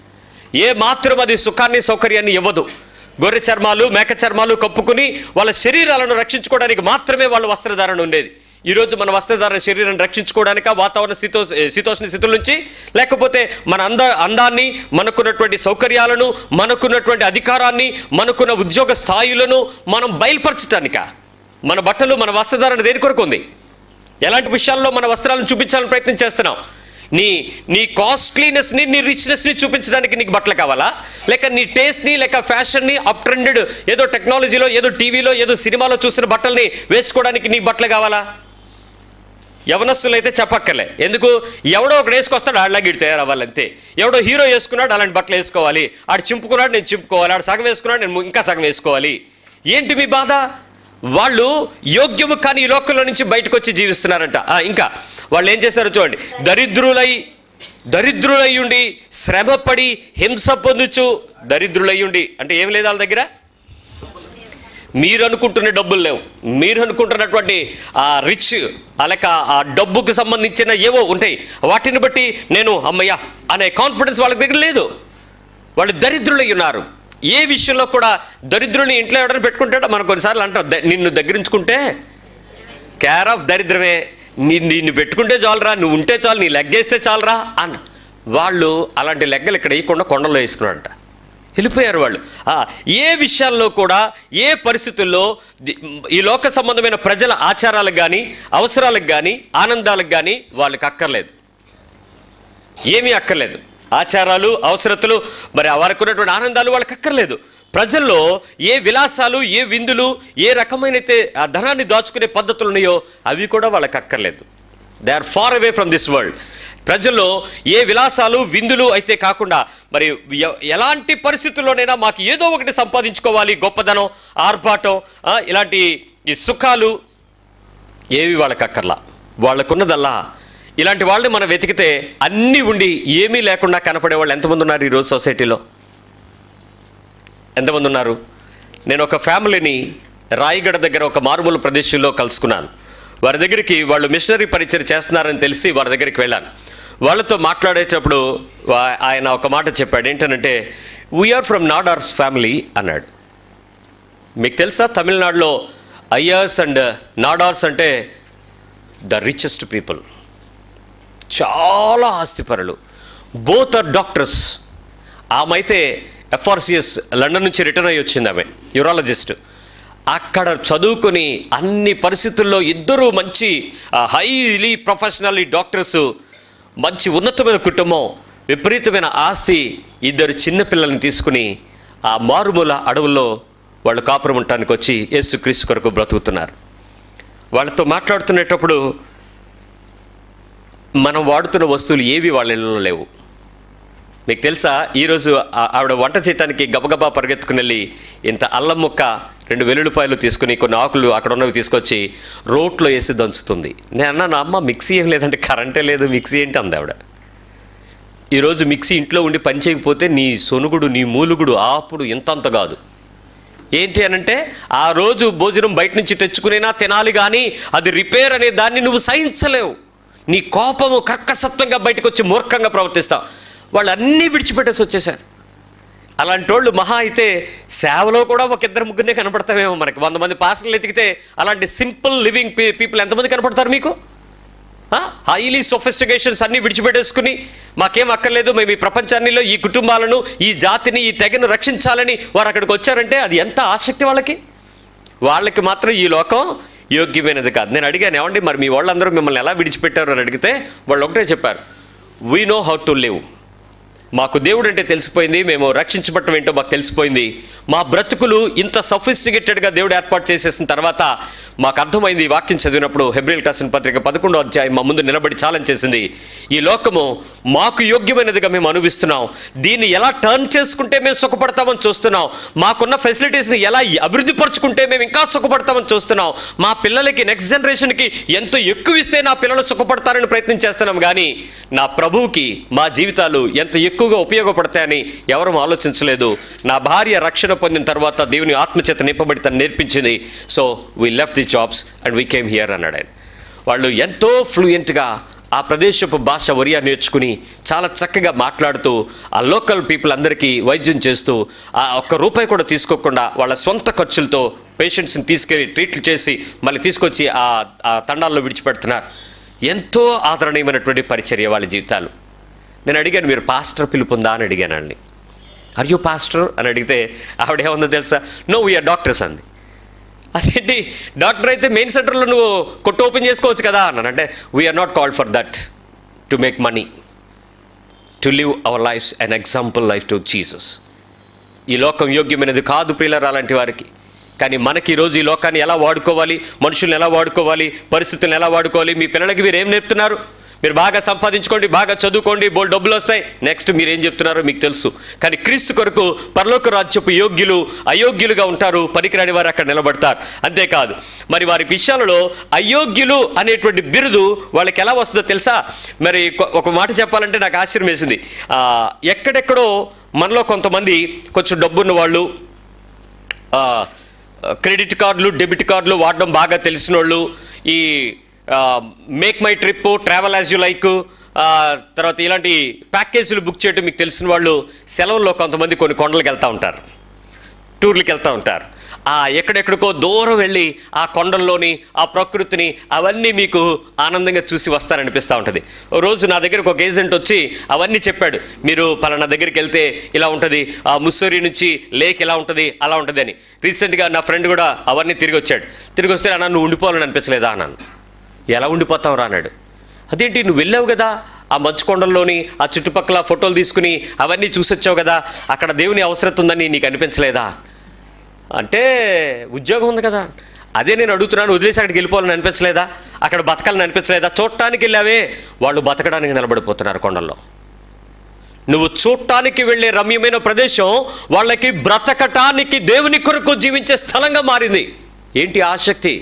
ఏ మాత్రం అది సుఖాన్ని సౌకర్యాన్ని ఇవ్వదు గొర్రె చర్మాలు మేక చర్మాలు కప్పుకుని వాళ్ళ శరీరాలను రక్షించుకోవడానికి మాత్రమే వాళ్ళ వస్త్రధారణ ఉండేది ఈరోజు మన వస్త్రధారణ శరీరాన్ని రక్షించుకోవడానిక వాతావరణ శీతో శీతోష్ణ స్థితుల నుంచి లేకపోతే మన అంద అందాన్ని మనకున్నటువంటి సౌకర్యాలను మనకున్నటువంటి అధికారాన్ని మనకున్న ఉద్యోగ స్థాయిలను మనం బయలుపరచటానిక మన బట్టలు మన వస్త్రధారణ దేని కొరకు ఉంది ఎలాంటి విషయాల్లో మన వస్త్రాలను చూపించాలని ప్రయత్నం చేస్తున్నాం నీ నీ కాస్ట్లీనెస్ని నీ రిచ్నెస్ని చూపించడానికి నీకు బట్టలు కావాలా లేక నీ టేస్ట్ని లేక ఫ్యాషన్ని అప్ ట్రెండెడ్ ఏదో టెక్నాలజీలో ఏదో టీవీలో ఏదో సినిమాలో చూసిన బట్టల్ని వేసుకోవడానికి నీకు బట్టలు కావాలా యవనస్తులు అయితే చెప్పక్కర్లే ఎందుకు ఎవడో ఒకడు వేసుకొస్తాడు ఆడలాగా ఇటు తయారవ్వాలంతే ఎవడో హీరో వేసుకున్నాడు అలాంటి బట్టలు వేసుకోవాలి ఆడు చింపుకున్నాడు నేను చింపుకోవాలి ఆడు సగం వేసుకున్నాడు నేను ఇంకా సగం వేసుకోవాలి ఏంటి మీ బాధ వాళ్ళు యోగ్యము కానీ ఈ లోకంలో నుంచి బయటకు వచ్చి జీవిస్తున్నారంట ఆ, ఇంకా వాళ్ళు ఏం చేశారో చూడండి దరిద్రులై దరిద్రులై ఉండి శ్రమపడి హింస పొందుచు దరిద్రులై ఉండి అంటే ఏం లేదు వాళ్ళ దగ్గర మీరు అనుకుంటున్న డబ్బులు లేవు మీరు అనుకుంటున్నటువంటి ఆ రిచ్ అలాక ఆ డబ్బుకు సంబంధించిన ఏవో ఉంటాయి వాటిని బట్టి నేను అమ్మయ్య అనే కాన్ఫిడెన్స్ వాళ్ళ దగ్గర లేదు వాళ్ళు దరిద్రులై ఉన్నారు ఏ విషయంలో కూడా దరిద్రుని ఇంట్లో ఎవడని పెట్టుకుంటాడో మనం కొన్నిసార్లు అంటాం "ద- నిన్ను దగ్గరించుకుంటే కేర్ ఆఫ్ దరిద్రమే నీ నిన్ను పెట్టుకుంటే చాలరా నువ్వు ఉంటే చాలు నీ లెగ్గేస్తే చాలరా అన్న వాళ్ళు అలాంటి లెగ్గలు ఇక్కడ వేయకుండా కొండల్లో వేసుకున్నారంట వెళ్ళిపోయారు వాళ్ళు ఆ, ఏ విషయాల్లో కూడా ఏ పరిస్థితుల్లో ది- ఈ లోక సంబంధమైన ప్రజల ఆచారాలకు కానీ అవసరాలకు కానీ ఆనందాలకు కానీ వాళ్ళకి అక్కర్లేదు ఏమీ అక్కర్లేదు ఆచారాలు అవసరతలు మరి వారికి ఉన్నటువంటి ఆనందాలు వాళ్ళకి అక్కర్లేదు ప్రజల్లో ఏ విలాసాలు ఏ విందులు ఏ రకమైనైతే ఆ ధనాన్ని దాచుకునే పద్ధతులు ఉన్నాయో అవి కూడా వాళ్ళకి అక్కర్లేదు they are far away from this world ప్రజల్లో ఏ విలాసాలు విందులు అయితే కాకుండా మరి ఎ- ఎలాంటి పరిస్థితుల్లోనైనా మాకు ఏదో ఒకటి సంపాదించుకోవాలి గొప్పదనం ఆర్భాటం ఆ, ఇలాంటి ఈ సుఖాలు ఏవి వాళ్ళకి అక్కర్లా వాళ్ళకున్నదల్లా ఇలాంటి వాళ్ళని మనం వెతికితే అన్నీ ఉండి ఏమీ లేకుండా కనపడే వాళ్ళు ఎంతమంది ఉన్నారు ఈరోజు సొసైటీలో ఎంతమంది ఉన్నారు నేను ఒక ఫ్యామిలీని రాయగడ దగ్గర ఒక మారుమూల ప్రదేశంలో కలుసుకున్నాను వారి దగ్గరికి వాళ్ళు మిషనరీ పరిచయం చేస్తున్నారని తెలిసి వారి దగ్గరికి వెళ్ళాను వాళ్ళతో మాట్లాడేటప్పుడు ఆ- ఆయన ఒక మాట చెప్పాడు ఏంటనంటే వీఆర్ ఫ్రమ్ నాడార్స్ ఫ్యామిలీ అన్నాడు మీకు తెలుసా తమిళనాడులో అయ్యర్స్ అండ్ నాడార్స్ అంటే ద రిచెస్ట్ పీపుల్ చాలా ఆస్తిపరులు బోత్ ఆర్ డాక్టర్స్ ఆమె అయితే ఎఫ్ఆర్సిఎస్ లండన్ నుంచి రిటర్న్ అయ్యి వచ్చింది ఆమె యూరాలజిస్ట్ అక్కడ చదువుకొని అన్ని పరిస్థితుల్లో ఇద్దరు మంచి హైలీ ప్రొఫెషనల్ డాక్టర్స్ మంచి ఉన్నతమైన కుటుంబం విపరీతమైన ఆస్తి ఇద్దరు చిన్నపిల్లల్ని తీసుకుని ఆ మారుమూల అడవుల్లో వాళ్ళు కాపురం ఉండటానికి వచ్చి యేసుక్రీస్తు కొరకు బ్రతుకుతున్నారు వాళ్ళతో మాట్లాడుతునేటప్పుడు మనం వాడుతున్న వస్తువులు ఏవి వాళ్ళ ఇళ్ళలో లేవు మీకు తెలుసా ఈరోజు ఆ- ఆవిడ వంట చేయడానికి గబగబా పరిగెత్తుకుని వెళ్ళి ఇంత అల్లం ముక్క రెండు వెల్లుల్లిపాయలు తీసుకుని కొన్ని ఆకులు అక్కడ ఉన్నవి తీసుకొచ్చి రోట్లో వేసి దంచుతుంది నేను అన్నాను అమ్మ మిక్సీ ఏం లేదంటే కరెంటే లేదు మిక్సీ ఏంటి అంది ఆవిడ ఈరోజు మిక్సీ ఇంట్లో ఉండి పని చేయకపోతే నీ సొనుగుడు నీ మూలుగుడు ఆపుడు ఇంతంత కాదు ఏంటి అనంటే ఆ రోజు భోజనం బయట నుంచి తెచ్చుకునేనా తినాలి కానీ అది రిపేర్ అనే దాన్ని నువ్వు సహించలేవు నీ కోపము కర్కసత్వంగా బయటకు వచ్చి మూర్ఖంగా ప్రవర్తిస్తావు వాళ్ళు అన్నీ విడిచిపెట్టేసి వచ్చేసారు అలాంటి వాళ్ళు మహా అయితే సేవలో కూడా ఒక ఇద్దరు ముగ్గురినే కనపడతామేమో మనకి వంద మంది పాస్టర్లు ఎతికితే అలాంటి సింపుల్ లివింగ్ పీపుల్ ఎంతమంది కనపడతారు మీకు హైలీ సొఫిస్టికేషన్స్ అన్ని విడిచిపెట్టేసుకుని మాకేం అక్కర్లేదు మేము ఈ ప్రపంచాన్నిలో ఈ కుటుంబాలను ఈ జాతిని ఈ తెగను రక్షించాలని వారు అక్కడికి వచ్చారంటే అది ఎంత ఆసక్తి వాళ్ళకి వాళ్ళకి మాత్రం ఈ లోకం యోగ్యమైనది కాదు నేను అడిగాను ఏమండి మరి మీ వాళ్ళందరూ మిమ్మల్ని ఎలా విడిచిపెట్టారు అని అడిగితే వాళ్ళు ఒకటే చెప్పారు we know how to live మాకు దేవుడు అంటే తెలిసిపోయింది మేము రక్షించబట్టం ఏంటో మాకు తెలిసిపోయింది మా బ్రతుకులు ఇంత సఫిస్టికేటెడ్గా దేవుడు ఏర్పాటు చేసేసిన తర్వాత మాకు అర్థమైంది ఈ వాక్యం చదివినప్పుడు హెబ్రిల్ రాసిన పత్రిక పదకొండో అధ్యాయం మా ముందు నిలబడి ఛాలెంజ్ చేసింది ఈ లోకము మాకు యోగ్యమైనదిగా మేము అనుభవిస్తున్నాం దీన్ని ఎలా టర్న్ చేసుకుంటే మేము సుఖపడతామని చూస్తున్నాం మాకున్న ఫెసిలిటీస్ని ఎలా అభివృద్ధి పరుచుకుంటే మేము ఇంకా సుఖపడతామని చూస్తున్నాం మా పిల్లలకి నెక్స్ట్ జనరేషన్కి ఎంత ఎక్కువ ఇస్తే నా పిల్లలు సుఖపడతారని ప్రయత్నం చేస్తున్నాం కానీ నా ప్రభువుకి మా జీవితాలు ఎంత ఎక్కువగా ఉపయోగపడతాయని ఎవరు ఆలోచించలేదు నా భార్య రక్షణ పొందిన తర్వాత దేవుని ఆత్మచేత నింపబడి తను నేర్పించింది so we left the jobs and we came here అన్నాడు ఆయన వాళ్ళు ఎంతో ఫ్లూయెంట్గా ఆ ప్రదేశపు భాష ఒరియా నేర్చుకుని చాలా చక్కగా మాట్లాడుతూ ఆ లోకల్ పీపుల్ అందరికీ వైద్యం చేస్తూ ఆ ఒక్క రూపాయి కూడా తీసుకోకుండా వాళ్ళ సొంత ఖర్చులతో పేషెంట్స్ని తీసుకెళ్ళి ట్రీట్లు చేసి మళ్ళీ తీసుకొచ్చి ఆ ఆ తండాల్లో విడిచిపెడుతున్నారు ఎంతో ఆదరణీయమైనటువంటి పరిచర్య వాళ్ళ జీవితాలు నేను అడిగాను మీరు పాస్టర్ పిలుపుందా అని అడిగానండి ఆర్ యూ పాస్టర్ అని అడిగితే ఆవిడ ఏముందో తెలుసా నో వీఆర్ డాక్టర్స్ అంది అదేంటి డాక్టర్ అయితే మెయిన్ సెంటర్లో నువ్వు కొట్టు ఓపెన్ చేసుకోవచ్చు కదా అన్నాను అంటే we are not called for that to make money to live our life an example life to Jesus ఈ లోకం యోగ్యమైనది కాదు ప్రియులర్ అలాంటి వారికి కానీ మనకి ఈరోజు ఈ లోకాన్ని ఎలా వాడుకోవాలి మనుషుల్ని ఎలా వాడుకోవాలి పరిస్థితులను ఎలా వాడుకోవాలి మీ పిల్లలకి మీరు ఏం నేర్పుతున్నారు మీరు బాగా సంపాదించుకోండి బాగా చదువుకోండి బోల్ డబ్బులు వస్తాయి నెక్స్ట్ మీరు ఏం చెప్తున్నారో మీకు తెలుసు కానీ క్రీస్తు కొరకు పరలోక రాజ్యపు యోగ్యులు అయోగ్యులుగా ఉంటారు పనికిరాని వారు అక్కడ నిలబడతారు అంతేకాదు మరి వారి విషయాలలో అయోగ్యులు అనేటువంటి బిరుదు వాళ్ళకి ఎలా వస్తుందో తెలుసా మరి కొ- ఒక మాట చెప్పాలంటే నాకు ఆశ్చర్యం వేసింది ఆ, ఎక్కడెక్కడో మనలో కొంతమంది కొంచెం డబ్బున్న వాళ్ళు ఆ, క్రెడిట్ కార్డులు డెబిట్ కార్డులు వాడడం బాగా తెలిసిన వాళ్ళు ఈ make my trip travel as you like తర్వాత ఇలాంటి ప్యాకేజీలు బుక్ చేయడం మీకు తెలిసిన వాళ్ళు సెలవుల్లో కొంతమంది కొన్ని కొండలకు వెళ్తూ ఉంటారు టూర్లకు వెళ్తూ ఉంటారు ఆ ఎక్కడెక్కడికో దూరం వెళ్ళి ఆ కొండల్లోని ఆ ప్రకృతిని అవన్నీ మీకు ఆనందంగా చూసి వస్తారనిపిస్తూ ఉంటుంది ఓ రోజు నా దగ్గరకు ఒక ఏజెంట్ వచ్చి అవన్నీ చెప్పాడు మీరు పలానా దగ్గరికి వెళ్తే ఇలా ఉంటుంది ఆ ముస్సూరి నుంచి లేక్ ఇలా ఉంటుంది అలా ఉంటుంది అని రీసెంట్గా నా ఫ్రెండ్ కూడా అవన్నీ తిరిగి వచ్చాడు తిరిగి వస్తే అన్న నువ్వు ఉండిపోవాలని అనిపించలేదా అన్నాను ఎలా ఉండిపోతావు రా అన్నాడు అదేంటి నువ్వు వెళ్ళావు కదా ఆ మంచు కొండల్లోని ఆ చుట్టుపక్కల ఫోటోలు తీసుకుని అవన్నీ చూసొచ్చావు కదా అక్కడ దేవుని అవసరం ఉందని నీకు అనిపించలేదా అంటే ఉద్యోగం ఉంది కదా అదే నేను అడుగుతున్నాను వదిలేసి అక్కడికి వెళ్ళిపోవాలని అనిపించలేదా అక్కడ బతకాలని అనిపించలేదా చూడటానికి వెళ్ళావే వాళ్ళు బతకడానికి నిలబడిపోతున్నారు కొండల్లో నువ్వు చూడటానికి వెళ్ళే రమ్యమైన ప్రదేశం వాళ్ళకి బ్రతకటానికి దేవుని కొరకు జీవించే స్థలంగా మారింది ఏంటి ఆసక్తి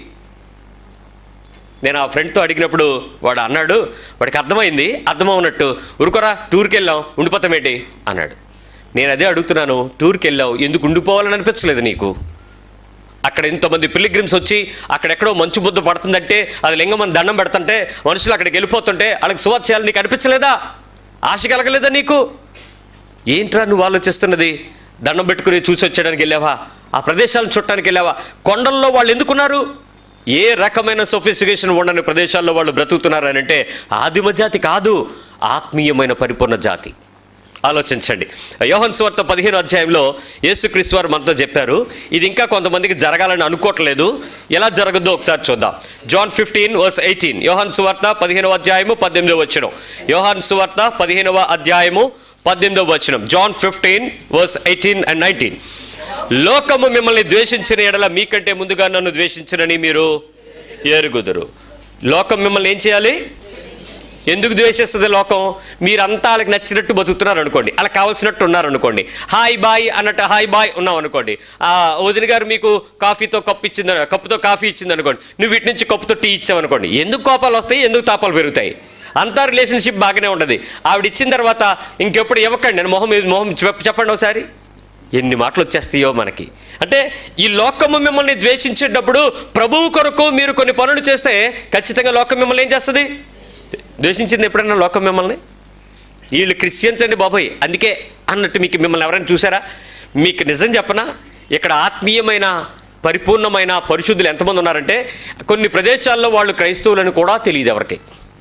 నేను ఆ ఫ్రెండ్తో అడిగినప్పుడు వాడు అన్నాడు వాడికి అర్థమైంది అర్థమవునట్టు ఉరుకోరా టూర్కి వెళ్ళాం ఉండిపోతామేంటి అన్నాడు నేను అదే అడుగుతున్నాను టూర్కి వెళ్ళావు ఎందుకు ఉండిపోవాలని అనిపించలేదు నీకు అక్కడ ఇంతమంది పిలిగ్రిమ్స్ వచ్చి అక్కడెక్కడో మంచు ముద్ద పడుతుందంటే అది లింగమని దండం పెడుతుంటే మనుషులు అక్కడికి వెళ్ళిపోతుంటే వాళ్ళకి సువార్త చేయాలని నీకు అనిపించలేదా ఆశ కలగలేదా నీకు ఏంట్రా నువ్వు ఆలోచిస్తున్నది దండం పెట్టుకుని చూసి వచ్చడానికి వెళ్ళావా ఆ ప్రదేశాలను చుట్టానికి వెళ్ళావా కొండల్లో వాళ్ళు ఎందుకున్నారు ఏ రకమైన సొఫిస్టికేషన్ ఉండని ప్రదేశాల్లో వాళ్ళు బ్రతుకుతున్నారు అని అంటే ఆదిమ జాతి కాదు ఆత్మీయమైన పరిపూర్ణ జాతి ఆలోచించండి యోహన్ స్వార్త పదిహేను అధ్యాయంలో యేసుక్రీస్తు వారు మనతో చెప్పారు ఇది ఇంకా కొంతమందికి జరగాలని అనుకోవట్లేదు ఎలా జరగదో ఒకసారి చూద్దాం జాన్ ఫిఫ్టీన్ వర్స్ ఎయిటీన్ యోహన్ సువార్త పదిహేనవ అధ్యాయము పద్దెనిమిదవ వచనం యోహాన్ సువార్త పదిహేనవ అధ్యాయము పద్దెనిమిదవ వచనం John fifteen verse eighteen and nineteen లోకము మిమ్మల్ని ద్వేషించిన ఎడల మీకంటే ముందుగా నన్ను ద్వేషించినని మీరు ఎరుగుదురు లోకం మిమ్మల్ని ఏం చేయాలి ఎందుకు ద్వేషిస్తుంది లోకం మీరంతా వాళ్ళకి నచ్చినట్టు బతుకుతున్నారు అనుకోండి అలా కావాల్సినట్టు ఉన్నారు అనుకోండి హాయ్ బాయ్ అన్నట్టు హాయ్ బాయ్ ఉన్నాం అనుకోండి ఆ వదిన గారు మీకు కాఫీతో కప్పు ఇచ్చింది కప్పుతో కాఫీ ఇచ్చింది అనుకోండి నువ్వు వీటి నుంచి కప్పుతో టీ ఇచ్చావు అనుకోండి ఎందుకు కోపాలు వస్తాయి ఎందుకు తాపాలు పెరుగుతాయి అంతా రిలేషన్షిప్ బాగానే ఉండదు ఆవిడ ఇచ్చిన తర్వాత ఇంకెప్పుడు ఇవ్వకండి నేను మొహం మీద మొహం చెప్ప- చెప్పండి ఒకసారి ఎన్ని మాటలు వచ్చేస్తాయో మనకి అంటే ఈ లోకము మిమ్మల్ని ద్వేషించేటప్పుడు ప్రభువు కొరకు మీరు కొన్ని పనులు చేస్తే ఖచ్చితంగా లోకం మిమ్మల్ని ఏం చేస్తుంది ద్వేషించింది ఎప్పుడైనా లోకం మిమ్మల్ని వీళ్ళు క్రిస్టియన్స్ అండి బాబోయ్ అందుకే అన్నట్టు మీకు మిమ్మల్ని ఎవరైనా చూసారా మీకు నిజం చెప్పనా ఇక్కడ ఆత్మీయమైన పరిపూర్ణమైన పరిశుద్ధులు ఎంతమంది ఉన్నారంటే కొన్ని ప్రదేశాల్లో వాళ్ళు క్రైస్తవులని కూడా తెలియదు ఎవరికి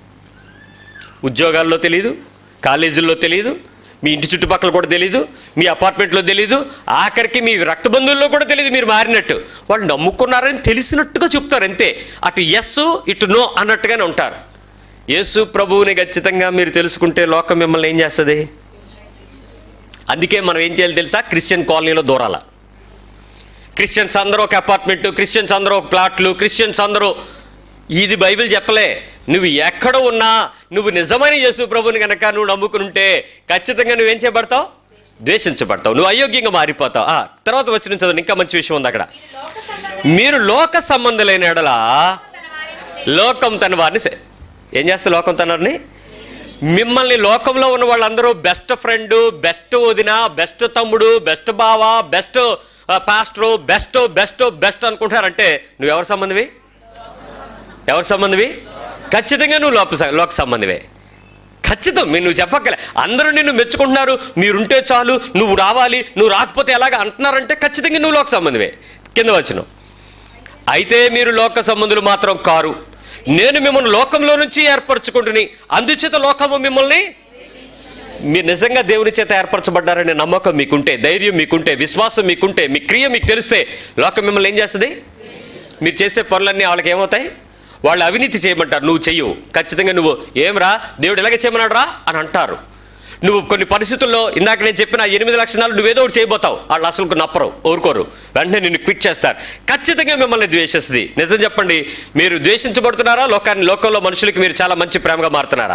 ఉద్యోగాల్లో తెలియదు కాలేజీల్లో తెలియదు మీ ఇంటి చుట్టుపక్కల కూడా తెలియదు మీ అపార్ట్మెంట్లో తెలియదు ఆఖరికి మీ రక్త బంధువుల్లో కూడా తెలియదు మీరు మారినట్టు వాళ్ళు నమ్ముకున్నారని తెలిసినట్టుగా చెప్తారు అంతే అటు ఎస్ ఇటు నో అన్నట్టుగానే ఉంటారు యేసు ప్రభువుని ఖచ్చితంగా మీరు తెలుసుకుంటే లోకం మిమ్మల్ని ఏం చేస్తుంది అందుకే మనం ఏం చేయాలి తెలుసా క్రిస్టియన్ కాలనీలో దూరాల క్రిస్టియన్స్ అందరూ ఒక అపార్ట్మెంట్ క్రిస్టియన్స్ అందరూ ఒక ప్లాట్లు క్రిస్టియన్స్ అందరూ ఇది బైబిల్ చెప్పలే నువ్వు ఎక్కడ ఉన్నా నువ్వు నిజమైన యేసు ప్రభుని కనుక నువ్వు నమ్ముకుని ఉంటే ఖచ్చితంగా నువ్వేం చేయబడతావు ద్వేషించబడతావు నువ్వు అయోగ్యంగా మారిపోతావు ఆ, తర్వాత వచ్చిన చదువు ఇంకా మంచి విషయం ఉంది అక్కడ లోక సంబంధం మీరు లోక సంబంధులైన ఎడల తన వారిని స్నేహితులు లోకం తన వారిని సే- ఏం చేస్తే లోకం తనని మిమ్మల్ని లోకంలో ఉన్న వాళ్ళందరూ బెస్ట్ ఫ్రెండ్ బెస్ట్ వదిన బెస్ట్ తమ్ముడు బెస్ట్ బావ best pastor best best best అనుకుంటారంటే నువ్వు ఎవరి సంబంధివి ఎవరి సంబంధివి ఖచ్చితంగా నువ్వు లోక స- లోక సంబంధివే ఖచ్చితం మీరు నువ్వు చెప్పక్కలే అందరూ నిన్ను మెచ్చుకుంటున్నారు మీరుంటే చాలు నువ్వు రావాలి నువ్వు రాకపోతే ఎలాగ అంటున్నారంటే ఖచ్చితంగా నువ్వు లోక సంబంధివే కింద వచ్చినావు అయితే మీరు లోక సంబంధులు మాత్రం కారు నేను మిమ్మల్ని లోకంలో నుంచి ఏర్పరచుకుంటుని అందుచేత లోకము మిమ్మల్ని మీరు నిజంగా దేవుని చేత ఏర్పరచబడ్డారనే నమ్మకం మీకుంటే ధైర్యం మీకుంటే విశ్వాసం మీకుంటే మీ క్రియ మీకు తెలిస్తే లోకం మిమ్మల్ని ఏం చేస్తుంది మీరు చేసే పనులన్నీ వాళ్ళకి ఏమవుతాయి వాళ్ళు అవినీతి చేయమంటారు నువ్వు చెయ్యవు ఖచ్చితంగా నువ్వు ఏమరా దేవుడు ఎలాగ చేయమన్నాడు రా అని అంటారు నువ్వు కొన్ని పరిస్థితుల్లో ఇందాక నేను చెప్పిన ఆ ఎనిమిది లక్షణాలు నువ్వేదో ఒకటి చేయబోతావు వాళ్ళు అసలు నప్పరు ఊరుకోరు వెంటనే నిన్ను క్విట్ చేస్తారు ఖచ్చితంగా మిమ్మల్ని ద్వేషిస్తుంది నిజం చెప్పండి మీరు ద్వేషించబడుతున్నారా లోకాన్ని లోకంలో మనుషులకి మీరు చాలా మంచి ప్రేమగా మారుతున్నారా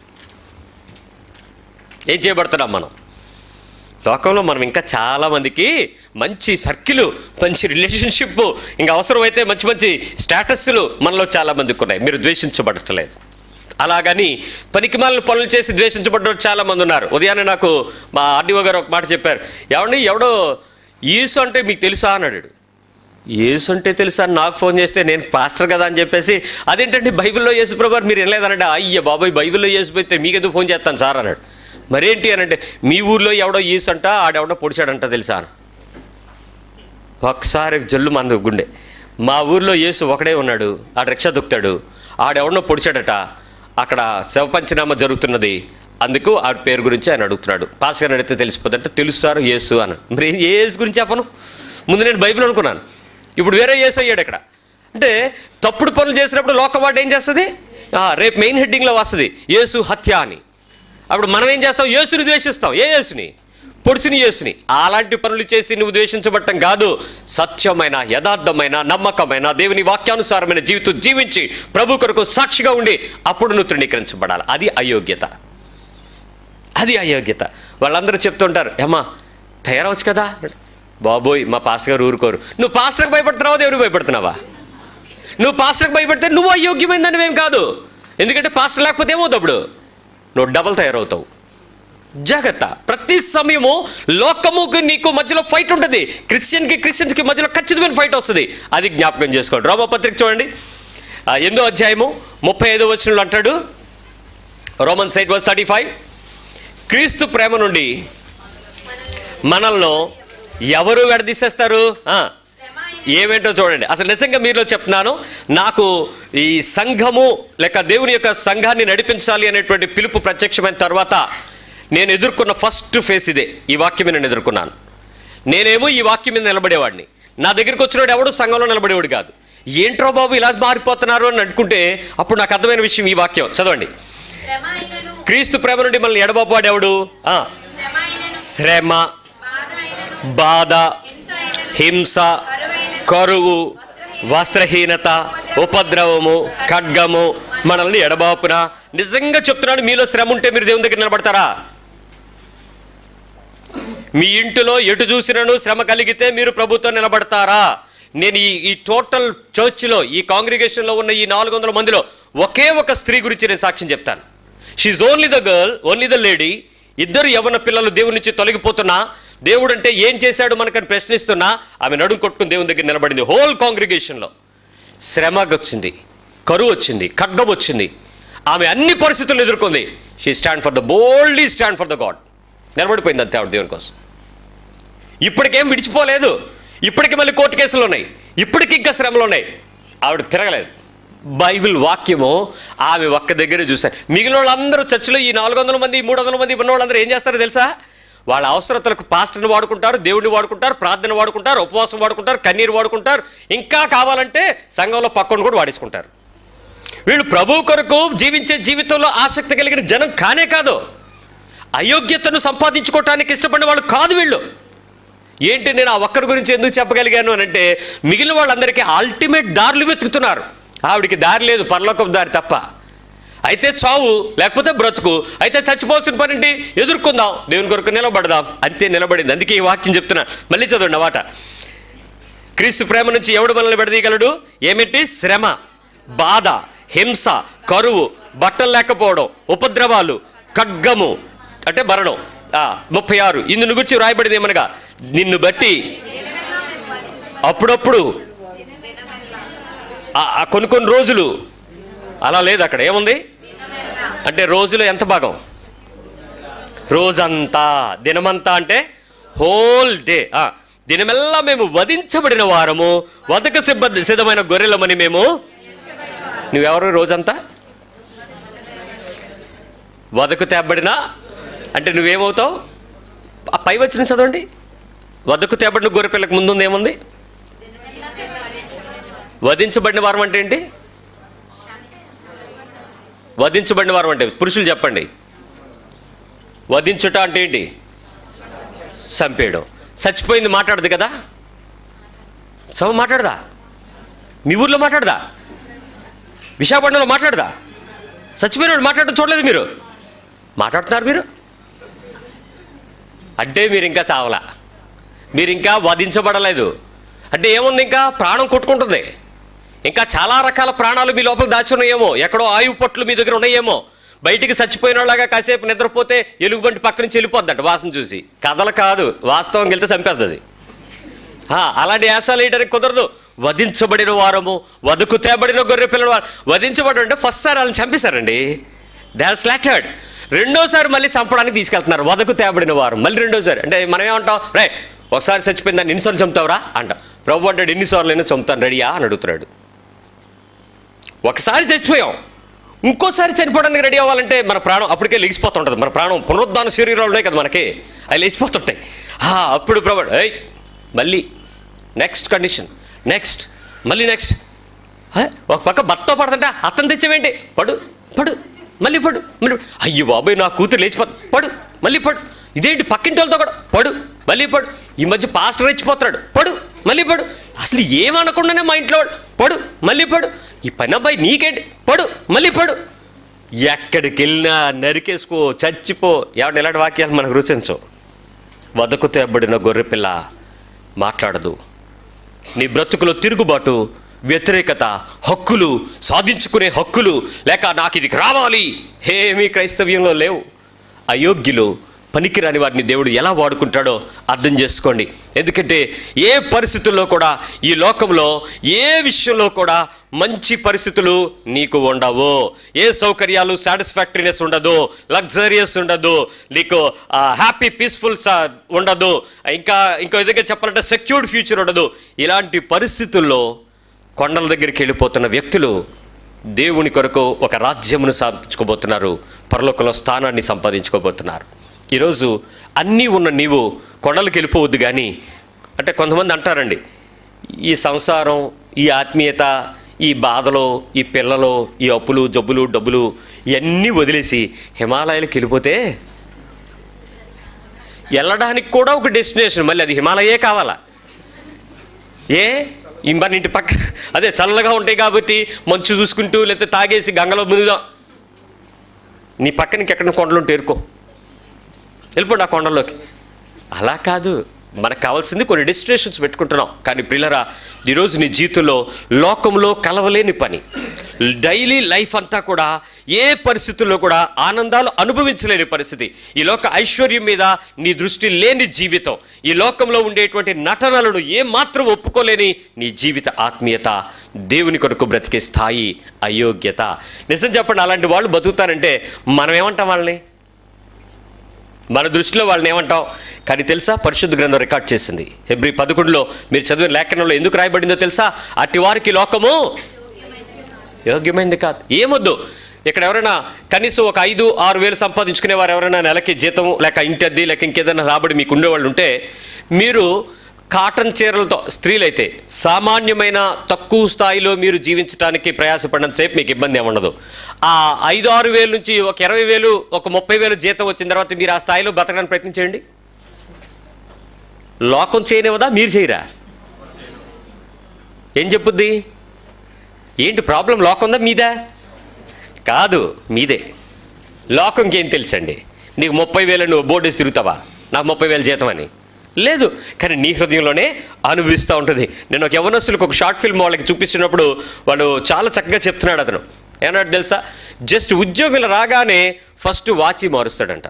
ఏం చేయబడుతున్నాం మనం లోకంలో మనం ఇంకా చాలా మందికి మంచి సర్కిల్ మంచి రిలేషన్షిప్ ఇంకా అవసరమైతే మంచి మంచి స్టేటస్లు మనలో చాలా మందికి ఉన్నాయి మీరు ద్వేషించబడట్లేదు అలాగని పనికిమాలిన పనులు చేసి ద్వేషించబడ్డ చాలా మంది ఉన్నారు ఉదయాన్నే నాకు మా ఆర్డీఓ గారు ఒక మాట చెప్పారు ఏమండి ఎవడో ఈసు అంటే మీకు తెలుసా అన్నాడు యేసు అంటే తెలుసా అని నాకు ఫోన్ చేస్తే నేను పాస్టర్ కదా అని చెప్పేసి అదేంటంటే బైబిల్లో యేసు ప్రభు మీరు వినలేదనంటే అయ్య బాబాయ్ బైబిల్లో యేసు పోతే మీకెందుకు ఫోన్ చేస్తాను సార్ అన్నాడు మరేంటి అని అంటే మీ ఊర్లో ఎవడో ఈసు అంట ఆడెవడో పొడిచాడంట తెలుసా అని ఒకసారి జల్లు మంది గుండె మా ఊర్లో యేసు ఒకడే ఉన్నాడు ఆడ రిక్షా దుక్కుతాడు ఆడెవడనో పొడిచాడట అక్కడ శవపంచనామా జరుగుతున్నది అందుకు ఆడ పేరు గురించి ఆయన అడుగుతున్నాడు పాస్ గారిని అడిగితే తెలిసిపోతుంటే తెలుసు సార్ యేసు అని మరి ఏ యేసు గురించి చెప్పను ముందు నేను బైబిల్ అనుకున్నాను ఇప్పుడు వేరే యేసు అయ్యాడు ఇక్కడ అంటే తప్పుడు పనులు చేసినప్పుడు లోకవాడు ఏం చేస్తుంది ఆ, రేపు మెయిన్ హెడ్డింగ్లో వస్తుంది యేసు హత్య అని అప్పుడు మనం ఏం చేస్తాం యేసుని ద్వేషిస్తాం ఏ యేసుని పొడిచిన యేసుని అలాంటి పనులు చేసి నువ్వు ద్వేషించబట్టం కాదు సత్యమైన యథార్థమైన నమ్మకమైన దేవుని వాక్యానుసారమైన జీవితం జీవించి ప్రభు కొరకు సాక్షిగా ఉండి అప్పుడు నువ్వు తృణీకరించబడాలి అది అయోగ్యత అది అయోగ్యత వాళ్ళందరూ చెప్తుంటారు ఏమా తయారవచ్చు కదా బాబోయ్ మా పాస్టర్ గారు ఊరుకోరు నువ్వు పాస్టర్కి భయపడుతున్నావా దేవుడికి భయపడుతున్నావా నువ్వు పాస్టర్కి భయపడితే నువ్వు అయోగ్యమైందని ఏం కాదు ఎందుకంటే పాస్టర్ లేకపోతే ఏమవుతావు అప్పుడు నువ్వు డబల్ తయారవుతావు జాగ్రత్త ప్రతి సమయము లోకముకి నీకు మధ్యలో ఫైట్ ఉంటుంది క్రిస్టియన్కి క్రిస్టియన్స్కి మధ్యలో ఖచ్చితమైన ఫైట్ వస్తుంది అది జ్ఞాపకం చేసుకోండి రోమపత్రిక చూడండి ఆ, ఎనిమిదో అధ్యాయము ముప్పై ఐదో వచనంలో అంటాడు Romans eight verse thirty five క్రీస్తు ప్రేమ నుండి మనల్ని ఎవరు విడదీసేస్తారు ఆ, శ్రమ అయిన ఏమేంటో చూడండి అసలు నిజంగా మీలో చెప్తున్నాను నాకు ఈ సంఘము లేక దేవుని యొక్క సంఘాన్ని నడిపించాలి అనేటువంటి పిలుపు ప్రత్యక్షమైన తర్వాత నేను ఎదుర్కొన్న ఫస్ట్ ఫేస్ ఇదే ఈ వాక్యం నేను ఎదుర్కొన్నాను నేనేమో ఈ వాక్యం మీద నిలబడేవాడిని నా దగ్గరికి వచ్చినవాడు ఎవడు సంఘంలో నిలబడేవాడు కాదు ఏంట్రో బాబు ఇలా మారిపోతున్నారు అని అనుకుంటే అప్పుడు నాకు అర్థమైన విషయం ఈ వాక్యం చదవండి శ్రమ అయినను క్రీస్తు ప్రేమ నుండి మనల్ని ఎడబాపాడు ఎవడు ఆ, శ్రమ అయినను శ్రమ బాధ అయినను బాధ హింస అయినను హింస కరువైనను కరువు వస్త్రహీనత ఉపద్రవము ఖడ్గము మనల్ని ఎడబాపున నిజంగా చెప్తున్నాను మీలో శ్రమ ఉంటే మీరు దేవుని దగ్గర నిలబడతారా మీ ఇంటిలో ఎటు చూసినను శ్రమ కలిగితే మీరు ప్రభుత్వం నిలబడతారా నేను ఈ ఈ టోటల్ చర్చ్లో ఈ కాంగ్రిగేషన్లో ఉన్న ఈ నాలుగు వందల మందిలో ఒకే ఒక స్త్రీ గురించి నేను సాక్ష్యం చెప్తాను she only the girl only the lady ఇద్దరు యవన పిల్లలు దేవుని నుంచి తొలగిపోతున్నా దేవుడు అంటే ఏం చేశాడు మనకని ప్రశ్నిస్తున్నా ఆమె నడుం కొట్టుకుని దేవుని దగ్గర నిలబడింది హోల్ కాంగ్రిగేషన్లో శ్రమ వచ్చింది కరువు వచ్చింది ఖడ్గం వచ్చింది ఆమె అన్ని పరిస్థితులను ఎదుర్కొంది she stand for the boldly stand for the God నిలబడిపోయింది అంతే ఆవిడ దేవుని కోసం ఇప్పటికేం విడిచిపోలేదు ఇప్పటికి మళ్ళీ కోర్టు కేసులు ఉన్నాయి ఇప్పటికి ఇంకా శ్రమలు ఉన్నాయి ఆవిడ తిరగలేదు బైబిల్ వాక్యము ఆమె ఒక్క దగ్గరే చూశారు మిగిలిన వాళ్ళందరూ చర్చిలో ఈ నాలుగు వందల మంది మూడు వందల మంది ఉన్న వాళ్ళందరూ ఏం చేస్తారో తెలుసా వాళ్ళ అవసరతలకు పాస్టర్ని వాడుకుంటారు దేవుడిని వాడుకుంటారు ప్రార్థన వాడుకుంటారు ఉపవాసం వాడుకుంటారు కన్నీరు వాడుకుంటారు ఇంకా కావాలంటే సంఘంలో పక్కన కూడా వాడేసుకుంటారు వీళ్ళు ప్రభు కొరకు జీవించే జీవితంలో ఆసక్తి కలిగిన జనం కానే కాదు అయోగ్యతను సంపాదించుకోవటానికి ఇష్టపడిన వాళ్ళు కాదు వీళ్ళు ఏంటి నేను ఆ ఒక్కరి గురించి ఎందుకు చెప్పగలిగాను అని అంటే మిగిలిన వాళ్ళందరికీ అల్టిమేట్ దారులు వెతుకుతున్నారు ఆవిడికి దారి లేదు పరలోకపు దారి తప్ప అయితే చావు లేకపోతే బ్రతుకు అయితే చచ్చిపోవాల్సిన పని ఏంటి ఎదుర్కొందాం దేవుని కొరకు నిలబడదాం అంతే నిలబడింది అందుకే ఈ వాక్యం చెప్తున్నా మళ్ళీ చదవండి అన్నమాట క్రీస్తు ప్రేమ నుంచి ఎవడు మనల్ని విడదీయగలడు ఏమిటి శ్రమ బాధ హింస కరువు బట్టలు లేకపోవడం ఉపద్రవాలు ఖడ్గము అంటే మరణం ఆ, ముప్పై ఆరు ఇందును గురించి రాయబడింది ఏమనగా నిన్ను బట్టి దినమెల్లా మేము వధించబడి అప్పుడప్పుడు దినమెల్లా ఆ ఆ కొన్ని కొన్ని రోజులు అలా లేదు అక్కడ ఏముంది దినమెల్లా అంటే రోజులో ఎంత భాగం రోజంతా దినమంతా అంటే హోల్ డే ఆ, దినమెల్లా మేము వధించబడిన వారము వదక సిబ్బంది సిద్ధమైన గొర్రెలమని మేము నువ్వెవరు రోజంతా వదకు తేబడినా అంటే నువ్వేమవుతావు ఆ పై వచ్చిన చదవండి వదకు తేబడిన గొర్రె పిల్లకి ముందు ఉంది ఏముంది దినమెల్లా మేము వధించబడి వధించబడిన వారం అంటే ఏంటి వధించబడిన వారం అంటే పురుషులు చెప్పండి వధించుట అంటే ఏంటి చంపేయడం చచ్చిపోయింది మాట్లాడదు కదా సమ మాట్లాడదా మీ ఊర్లో మాట్లాడదా విశాఖపట్నంలో మాట్లాడదా చచ్చిపోయినాడు మాట్లాడడం చూడలేదు మీరు మాట్లాడుతున్నారు మీరు అంటే మీరు ఇంకా చావలా మీరు ఇంకా వధించబడలేదు అంటే ఏముంది ఇంకా ప్రాణం కొట్టుకుంటుంది ఇంకా చాలా రకాల ప్రాణాలు మీ లోపల దాచి ఉన్నాయేమో ఎక్కడో ఆయువు పట్లు మీ దగ్గర ఉన్నాయేమో బయటికి చచ్చిపోయిన వాళ్ళగా కాసేపు నిద్రపోతే ఎలుగుబంటి పక్క నుంచి వెళ్ళిపోద్దంట వాసన చూసి కథలు కాదు వాస్తవం వెళ్తే చంపేస్తుంది ఆ, అలాంటి యాసాలు వేయడానికి కుదరదు వధించబడిన వారము వదుకు తేబడిన గొర్రె పిల్లల వారు వధించబడి అంటే ఫస్ట్ సారి వాళ్ళని చంపేశారండి దే ఆర్ స్లాటర్డ్ రెండోసారి మళ్ళీ చంపడానికి తీసుకెళ్తున్నారు వదకు తేబడిన వారం మళ్ళీ రెండోసారి అంటే మనం ఏమంటాం రే ఒకసారి చచ్చిపోయిన దాన్ని ఎన్నిసార్లు చంపుతావురా అంటాం ప్రభు అంటాడు ఎన్నిసార్లు అయినా చంపుతాను రెడీయా అని అడుగుతున్నాడు ఒకసారి చచ్చిపోయాం ఇంకోసారి చనిపోవడానికి రెడీ అవ్వాలంటే మన ప్రాణం అప్పటికే లెగిసిపోతుంటుంది మన ప్రాణం పునరుద్ధాన శరీరాలు ఉన్నాయి కదా మనకి అవి లేచిపోతుంటాయి ఆ, అప్పుడు ప్రభు ఏయ్ మళ్ళీ నెక్స్ట్ కండిషన్ నెక్స్ట్ మళ్ళీ నెక్స్ట్ ఒక పక్క భర్తతో పడుతుంటే అతను తెచ్చేవేంటి పడు పడు మళ్ళీ పడు మళ్ళీ పడు. అయ్యో బాబాయ్ నా కూతురు లేచిపోతుంది పడు మళ్ళీ పడు ఇదేంటి పక్కింటి వాళ్ళతో కూడా పడు మళ్ళీ పడు ఈ మధ్య పాస్టర్ రెచ్చిపోతున్నాడు పడు మళ్ళీ పడు అసలు ఏమనకుండానే మా ఇంట్లో వాడు. పడు మళ్ళీ పడు ఈ పని అబ్బాయి నీకేంటి పడు మళ్ళీ పడు ఎక్కడికి వెళ్ళినా నరికేసుకో చచ్చిపో ఎవరిని ఇలాంటి వాక్యాలు మనకు రుచించవు వదకు తేబడిన గొర్రెపిల్ల మాట్లాడదు నీ బ్రతుకులో తిరుగుబాటు వ్యతిరేకత హక్కులు సాధించుకునే హక్కులు లేక నాకు ఇది రావాలి ఏమీ క్రైస్తవ్యంలో లేవు అయోగ్యులు పనికిరాని వారిని దేవుడు ఎలా వాడుకుంటాడో అర్థం చేసుకోండి ఎందుకంటే ఏ పరిస్థితుల్లో కూడా ఈ లోకంలో ఏ విషయంలో కూడా మంచి పరిస్థితులు నీకు ఉండవు ఏ సౌకర్యాలు సాటిస్ఫాక్టరీనెస్ ఉండదు లగ్జరియస్ ఉండదు నీకు హ్యాపీ పీస్ఫుల్ ఉండదు ఇంకా ఇంకో విధంగా చెప్పాలంటే సెక్యూర్డ్ ఫ్యూచర్ ఉండదు ఇలాంటి పరిస్థితుల్లో కొండల దగ్గరికి వెళ్ళిపోతున్న వ్యక్తులు దేవుని కొరకు ఒక రాజ్యమును సాధించుకోబోతున్నారు పరలోకంలో స్థానాన్ని సంపాదించుకోబోతున్నారు ఈరోజు అన్నీ ఉన్న నీవు కొండలకు వెళ్ళిపోవద్దు కానీ అంటే కొంతమంది అంటారండి ఈ సంసారం ఈ ఆత్మీయత ఈ బాధలు ఈ పిల్లలు ఈ అప్పులు జబ్బులు డబ్బులు ఇవన్నీ వదిలేసి హిమాలయాలకు వెళ్ళిపోతే వెళ్ళడానికి కూడా ఒక డెస్టినేషన్ మళ్ళీ అది హిమాలయే కావాలా ఏ ఈ మన ఇంటి పక్క అదే చల్లగా ఉంటాయి కాబట్టి మంచు చూసుకుంటూ లేకపోతే తాగేసి గంగలో మునుగుదాం నీ పక్కనకి ఎక్కడ కొండలు ఉంటే ఏరుకో వెళ్ళిపోండి ఆ కొండల్లోకి అలా కాదు మనకు కావాల్సింది కొన్ని డెస్టినేషన్స్ పెట్టుకుంటున్నాం కానీ పిల్లరా ఈరోజు నీ జీవితంలో లోకంలో కలవలేని పని డైలీ లైఫ్ అంతా కూడా ఏ పరిస్థితుల్లో కూడా ఆనందాలు అనుభవించలేని పరిస్థితి ఈ లోక ఐశ్వర్యం మీద నీ దృష్టి లేని జీవితం ఈ లోకంలో ఉండేటువంటి నటనలను ఏ మాత్రం ఒప్పుకోలేని నీ జీవిత ఆత్మీయత దేవుని కొరకు బ్రతికే స్థాయి అయోగ్యత నిజం చెప్పండి అలాంటి వాళ్ళు బతుకుతారంటే మనం ఏమంటాం వాళ్ళని మన దృష్టిలో వాళ్ళని ఏమంటాం కానీ తెలుసా పరిశుద్ధ గ్రంథం రికార్డ్ చేసింది హెబ్రి పదకొండులో మీరు చదివిన లేఖనంలో ఎందుకు రాయబడిందో తెలుసా అట్టి వారికి లోకము యోగ్యమైంది కాదు ఏమొద్దు ఇక్కడ ఎవరైనా కనీసం ఒక ఐదు ఆరు వేలు సంపాదించుకునే వారు ఎవరైనా నెలకి జీతం లేక ఇంటి అద్దె లేక ఇంకేదైనా రాబడి మీకు ఉండేవాళ్ళు ఉంటే మీరు కాటన్ చీరలతో స్త్రీలైతే సామాన్యమైన తక్కువ స్థాయిలో మీరు జీవించడానికి ప్రయాసపడినంత సేపు మీకు ఇబ్బంది ఏమి ఉండదు ఆ ఐదు ఆరు వేలు నుంచి ఒక ఇరవై వేలు ఒక ముప్పై వేలు జీతం వచ్చిన తర్వాత మీరు ఆ స్థాయిలో బతకడానికి ప్రయత్నించండి లోకం చేయనివ్వదా మీరు చేయరా ఏం చెప్పుద్ది ఏంటి ప్రాబ్లం లోకం ఉందా మీదా కాదు మీదే లోకంకి ఏం తెలుసండి నీకు ముప్పై వేలు నువ్వు బోర్డు వేసి తిరుగుతావా నాకు ముప్పై వేలు జీతం అని లేదు కానీ నీ హృదయంలోనే అనుభవిస్తూ ఉంటుంది నేను ఒక యవనస్తులకు ఒక షార్ట్ ఫిల్మ్ వాళ్ళకి చూపిస్తున్నప్పుడు వాడు చాలా చక్కగా చెప్తున్నాడు అతను ఏమన్నాడు తెలుసా జస్ట్ ఉద్యోగులు రాగానే ఫస్ట్ వాచి మారుస్తాడంట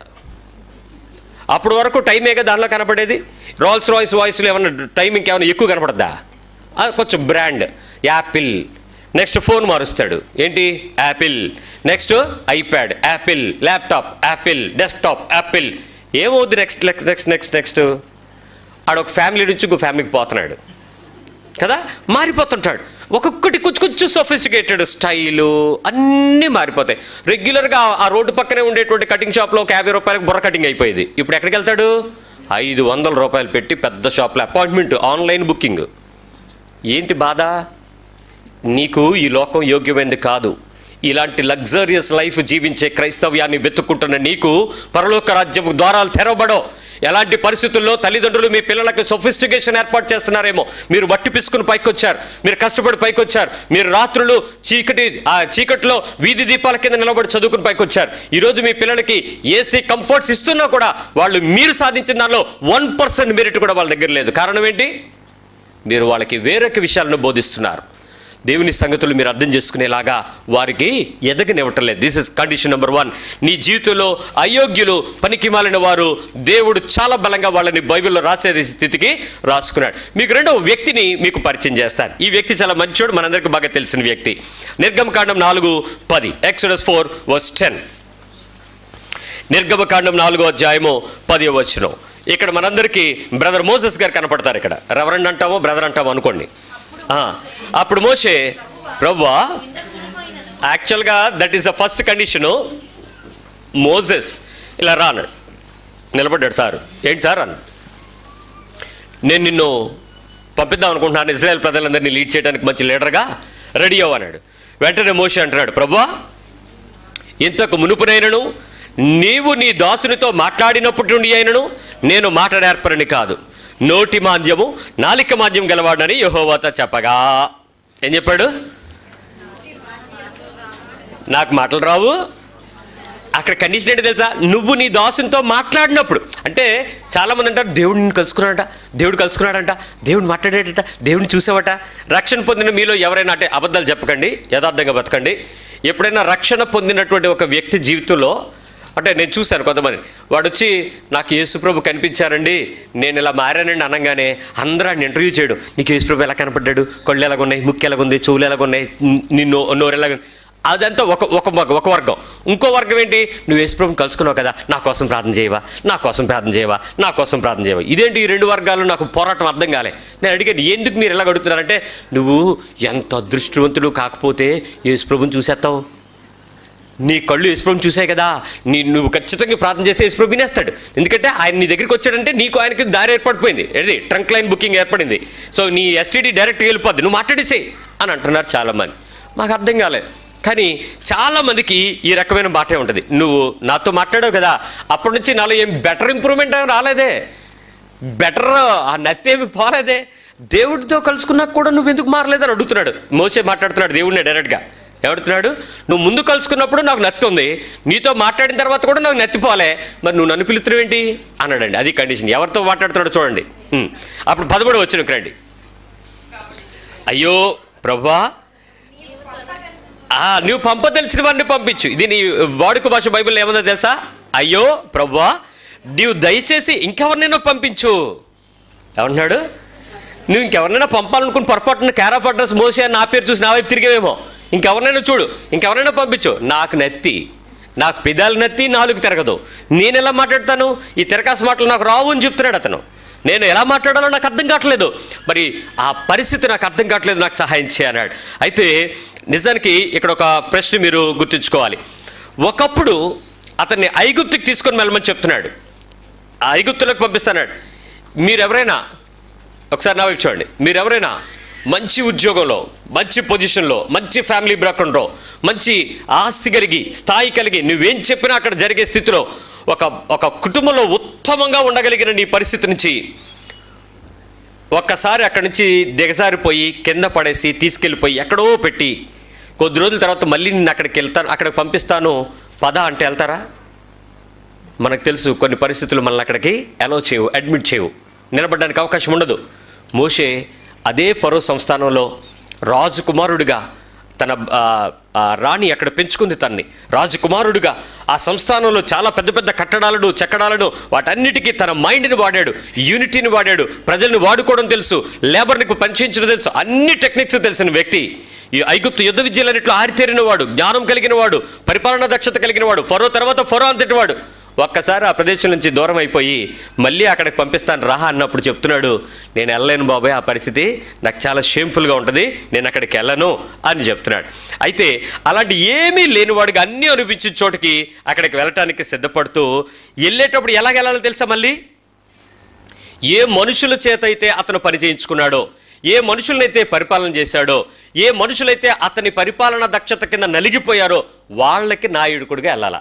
అప్పటి వరకు టైమేగా దానిలో కనపడేది రోల్స్ రాయిస్ వాయిస్లో ఏమన్నా టైం ఇంకేమైనా ఎక్కువ కనపడద్దా ఆ, కొంచెం బ్రాండ్ యాపిల్ నెక్స్ట్ ఫోన్ మారుస్తాడు ఏంటి Apple next iPad Apple laptop Apple desktop Apple ఏమవుద్ది next next next next next ఆడొక ఫ్యామిలీ నుంచి ఇంకో ఫ్యామిలీకి పోతున్నాడు కదా మారిపోతుంటాడు ఒక్కొక్కటి కొంచెం కొంచెం సొఫిస్టికేటెడ్ స్టైలు అన్నీ మారిపోతాయి రెగ్యులర్గా ఆ రోడ్డు పక్కనే ఉండేటువంటి కటింగ్ షాప్లో ఒక యాభై రూపాయలకు బుర్ర కటింగ్ అయిపోయేది ఇప్పుడు ఎక్కడికి వెళ్తాడు ఐదు వందల రూపాయలు పెట్టి పెద్ద షాప్లో అపాయింట్మెంట్ ఆన్లైన్ బుకింగ్ ఏంటి బాధ నీకు ఈ లోకం యోగ్యమైనది కాదు ఇలాంటి లగ్జరియస్ లైఫ్ జీవించే క్రైస్తవ్యాన్ని వెతుక్కుంటున్న నీకు పరలోక రాజ్యం ద్వారాలు తెరవబడవు ఎలాంటి పరిస్థితుల్లో తల్లిదండ్రులు మీ పిల్లలకు సొఫిస్టికేషన్ ఏర్పాటు చేస్తున్నారేమో మీరు వట్టి పిసుకుని పైకొచ్చారు మీరు కష్టపడి పైకొచ్చారు మీరు రాత్రులు చీకటి ఆ చీకట్లో వీధి దీపాల కింద నిలబడి చదువుకుని పైకొచ్చారు ఈరోజు మీ పిల్లలకి ఏసీ కంఫర్ట్స్ ఇస్తున్నా కూడా వాళ్ళు మీరు సాధించిన దానిలో వన్ పర్సెంట్ మెరిట్ కూడా వాళ్ళ దగ్గర లేదు కారణం ఏంటి మీరు వాళ్ళకి వేరొక విషయాలను బోధిస్తున్నారు దేవుని సంగతులు మీరు అర్థం చేసుకునేలాగా వారికి ఎదగనివ్వటం లేదు this is condition number one నీ జీవితంలో అయోగ్యులు పనికి మాలిన వారు దేవుడు చాలా బలంగా వాళ్ళని బైబిల్లో రాసే స్థితికి రాసుకున్నాడు మీకు రెండవ వ్యక్తిని మీకు పరిచయం చేస్తాను ఈ వ్యక్తి చాలా మంచోడు మనందరికీ బాగా తెలిసిన వ్యక్తి నిర్గమకాండం నాలుగు పది ఎక్సడస్ ఫోర్ వర్స్ టెన్ నిర్గమకాండం నాలుగో అధ్యాయము పదో వచనం ఇక్కడ మనందరికీ బ్రదర్ మోసెస్ గారు కనపడతారు ఇక్కడ రెవరెండ్ అంటామో బ్రదర్ అంటామో అనుకోండి ఆ, అప్పుడు మోసే ప్రభువా యాక్చువల్గా that is the first condition Moses ఇలా రా అన్నాడు నిలబడ్డాడు సార్ ఏంటి సార్ అన్నాడు నేను నిన్ను పంపిద్దాం అనుకుంటున్నాను ఇజ్రాయెల్ ప్రజలందరినీ లీడ్ చేయడానికి మంచి లీడర్గా రెడీ అవ్వు అన్నాడు వెంటనే మోషే అంటున్నాడు ప్రభువా ఇంతకు మునుపునైనను నీవు నీ దాసునితో మాట్లాడినప్పటి నుండి అయినను నేను మాట నేర్పరని కాదు నోటి మాంద్యము నాలిక మాంద్యం గలవాడని యహోవాత చెప్పగా ఏం చెప్పాడు నాకు మాటలు రావు అక్కడ కండిషన్ ఏంటి తెలుసా నువ్వు నీ దాసునితో మాట్లాడినప్పుడు అంటే చాలామంది అంటారు దేవుడిని కలుసుకున్నాడట దేవుడు కలుసుకున్నాడంట దేవుడు మాట్లాడేటట దేవుడిని చూసావట రక్షణ పొందిన మీలో ఎవరైనా అంటే అబద్ధాలు చెప్పకండి యథార్థంగా బతకండి ఎప్పుడైనా రక్షణ పొందినటువంటి ఒక వ్యక్తి జీవితంలో అంటే నేను చూశాను కొంతమంది వాడు వచ్చి నాకు యేసుప్రభు కనిపించారండి నేను ఇలా మారానండి అనగానే అందరూ ఆయన ఇంటర్వ్యూ చేయడు నీకు యేసుప్రభు ఎలా కనపడ్డాడు కళ్ళు ఎలాగున్నాయి ముక్కు ఎలాగుంది చెవులు ఎలాగున్నాయి నిన్ను నోరు ఎలాగ అదంతా ఒక ఒక వర్గం- ఒక వర్గం ఇంకో వర్గం ఏంటి నువ్వు యేసుప్రభుని కలుసుకున్నావు కదా నా కోసం ప్రార్థన చేయవా నా కోసం ప్రార్థన చేయవా నా కోసం ప్రార్థన చేయవా ఇదేంటి ఈ రెండు వర్గాలు నాకు పోరాటం అర్థం కాలే నేను అడిగాను ఎందుకు మీరు ఎలా అడుగుతున్నారంటే నువ్వు ఎంత అదృష్టవంతుడు కాకపోతే యేసుప్రభుని చూసేస్తావు నీ కళ్ళు యేసుప్రభుని చూసాయి కదా నీ నువ్వు ఖచ్చితంగా ప్రార్థన చేస్తే యేసుప్రభు వినేస్తాడు ఎందుకంటే ఆయన నీ దగ్గరికి వచ్చాడంటే నీకు ఆయనకి దారి ఏర్పడిపోయింది ఏది ట్రంక్ లైన్ బుకింగ్ ఏర్పడింది సో నీ ఎస్టీడీ డైరెక్ట్ వెళ్ళిపోద్ది నువ్వు మాట్లాడేసేయి అని అంటున్నారు చాలామంది మాకు అర్థం కాలేదు కానీ చాలామందికి ఈ రకమైన మాటే ఉంటుంది నువ్వు నాతో మాట్లాడావు కదా అప్పటి నుంచి నాలో ఏం బెటర్ ఇంప్రూవ్మెంట్ ఏమి రాలేదే బెటర్ ఆ నత్తేమి పోలేదే దేవుడితో కలుసుకున్నాక కూడా నువ్వు ఎందుకు మారలేదని అడుగుతున్నాడు మోసే మాట్లాడుతున్నాడు దేవుడిని డైరెక్ట్గా ఎవడుతున్నాడు నువ్వు ముందు కలుసుకున్నప్పుడు నాకు నత్తి ఉంది నీతో మాట్లాడిన తర్వాత కూడా నాకు నత్తిపోలే మరి నువ్వు నన్ను పిలుస్తున్నావు ఏంటి అన్నాడండి అది కండిషన్ ఎవరితో మాట్లాడుతున్నాడో చూడండి హ్మ్. అప్పుడు పదమూడు వచ్చిన రండి అయ్యో ప్రభా ఆ, నువ్వు పంపదలిచిన వారిని పంపించు ఇది నీ వాడుక భాష బైబిల్ ఏమన్నా తెలుసా అయ్యో ప్రభా నీవు దయచేసి ఇంకెవరినైనా పంపించు ఏమంటున్నాడు నువ్వు ఇంకెవరినైనా పంపాలనుకుని పొరపాటున క్యార్ ఆఫ్ అడ్రస్ మోసే అని నా పేరు చూసి నా వైపు తిరిగేవేమో ఇంకెవరినైనా చూడు ఇంకెవరైనా పంపించు నాకు నత్తి నాకు పెదాలు నత్తి నాలుగు తిరగదు నేను ఎలా మాట్లాడతాను ఈ తిరకాసు మాటలు నాకు రావు అని చెప్తున్నాడు అతను నేను ఎలా మాట్లాడాలో నాకు అర్థం కావట్లేదు మరి ఆ పరిస్థితి నాకు అర్థం కావట్లేదు నాకు సహాయం చేయన్నాడు అయితే నిజానికి ఇక్కడ ఒక ప్రశ్న మీరు గుర్తుంచుకోవాలి ఒకప్పుడు అతన్ని ఐగుప్తుకి తీసుకొని వెళ్ళమని చెప్తున్నాడు ఆ ఐగుప్తులకు పంపిస్తున్నాడు మీరెవరైనా ఒకసారి నా వైపు చూడండి మీరు ఎవరైనా మంచి ఉద్యోగంలో మంచి పొజిషన్లో మంచి ఫ్యామిలీ బ్యాక్గ్రౌండ్లో మంచి ఆస్తి కలిగి స్థాయి కలిగి నువ్వేం చెప్పినా అక్కడ జరిగే స్థితిలో ఒక ఒక కుటుంబంలో ఉత్తమంగా ఉండగలిగిన నీ పరిస్థితి నుంచి ఒక్కసారి అక్కడి నుంచి దిగజారిపోయి కింద పడేసి తీసుకెళ్ళిపోయి ఎక్కడో పెట్టి కొద్ది రోజుల తర్వాత మళ్ళీ నిన్ను అక్కడికి వెళ్తాను అక్కడికి పంపిస్తాను పద అంటే వెళ్తారా మనకు తెలుసు కొన్ని పరిస్థితులు మనల్ని అక్కడికి అలో చేయవు అడ్మిట్ చేయవు నిలబడడానికి అవకాశం ఉండదు మోషే అదే ఫరో సంస్థానంలో రాజకుమారుడిగా తన ఆ, ఆ రాణి అక్కడ పెంచుకుంది తన్ని రాజకుమారుడిగా ఆ సంస్థానంలో చాలా పెద్ద పెద్ద కట్టడాలను చెక్కడాలను వాటన్నిటికీ తన మైండ్ని వాడాడు యూనిటీని వాడాడు ప్రజల్ని వాడుకోవడం తెలుసు లేబర్ని పనిచేయించడం తెలుసు అన్ని టెక్నిక్స్ తెలిసిన వ్యక్తి ఈ ఐగుప్తు యుద్ధ విద్యలన్నింటిలో ఆరితేరిన వాడు జ్ఞానం కలిగిన వాడు పరిపాలనా దక్షత కలిగిన వాడు ఫరో తర్వాత ఫరో అంతటి వాడు ఒక్కసారి ఆ ప్రదేశం నుంచి దూరం అయిపోయి మళ్ళీ అక్కడికి పంపిస్తాను రా అన్నప్పుడు చెప్తున్నాడు నేను వెళ్ళలేను బాబాయ్ ఆ పరిస్థితి నాకు చాలా షేమ్ఫుల్గా ఉంటుంది నేను అక్కడికి వెళ్ళను అని చెప్తున్నాడు అయితే అలాంటి ఏమీ లేనివాడిగా అన్నీ అనిపించిన చోటికి అక్కడికి వెళ్ళటానికి సిద్ధపడుతూ వెళ్ళేటప్పుడు ఎలాగ వెళ్ళాలో తెలుసా మళ్ళీ ఏ మనుషుల చేత అయితే అతను పని చేయించుకున్నాడో ఏ మనుషులనైతే పరిపాలన చేశాడో ఏ మనుషులైతే అతని పరిపాలన దక్షత కింద నలిగిపోయారో వాళ్ళకి నాయుడుకుడిగా వెళ్ళాల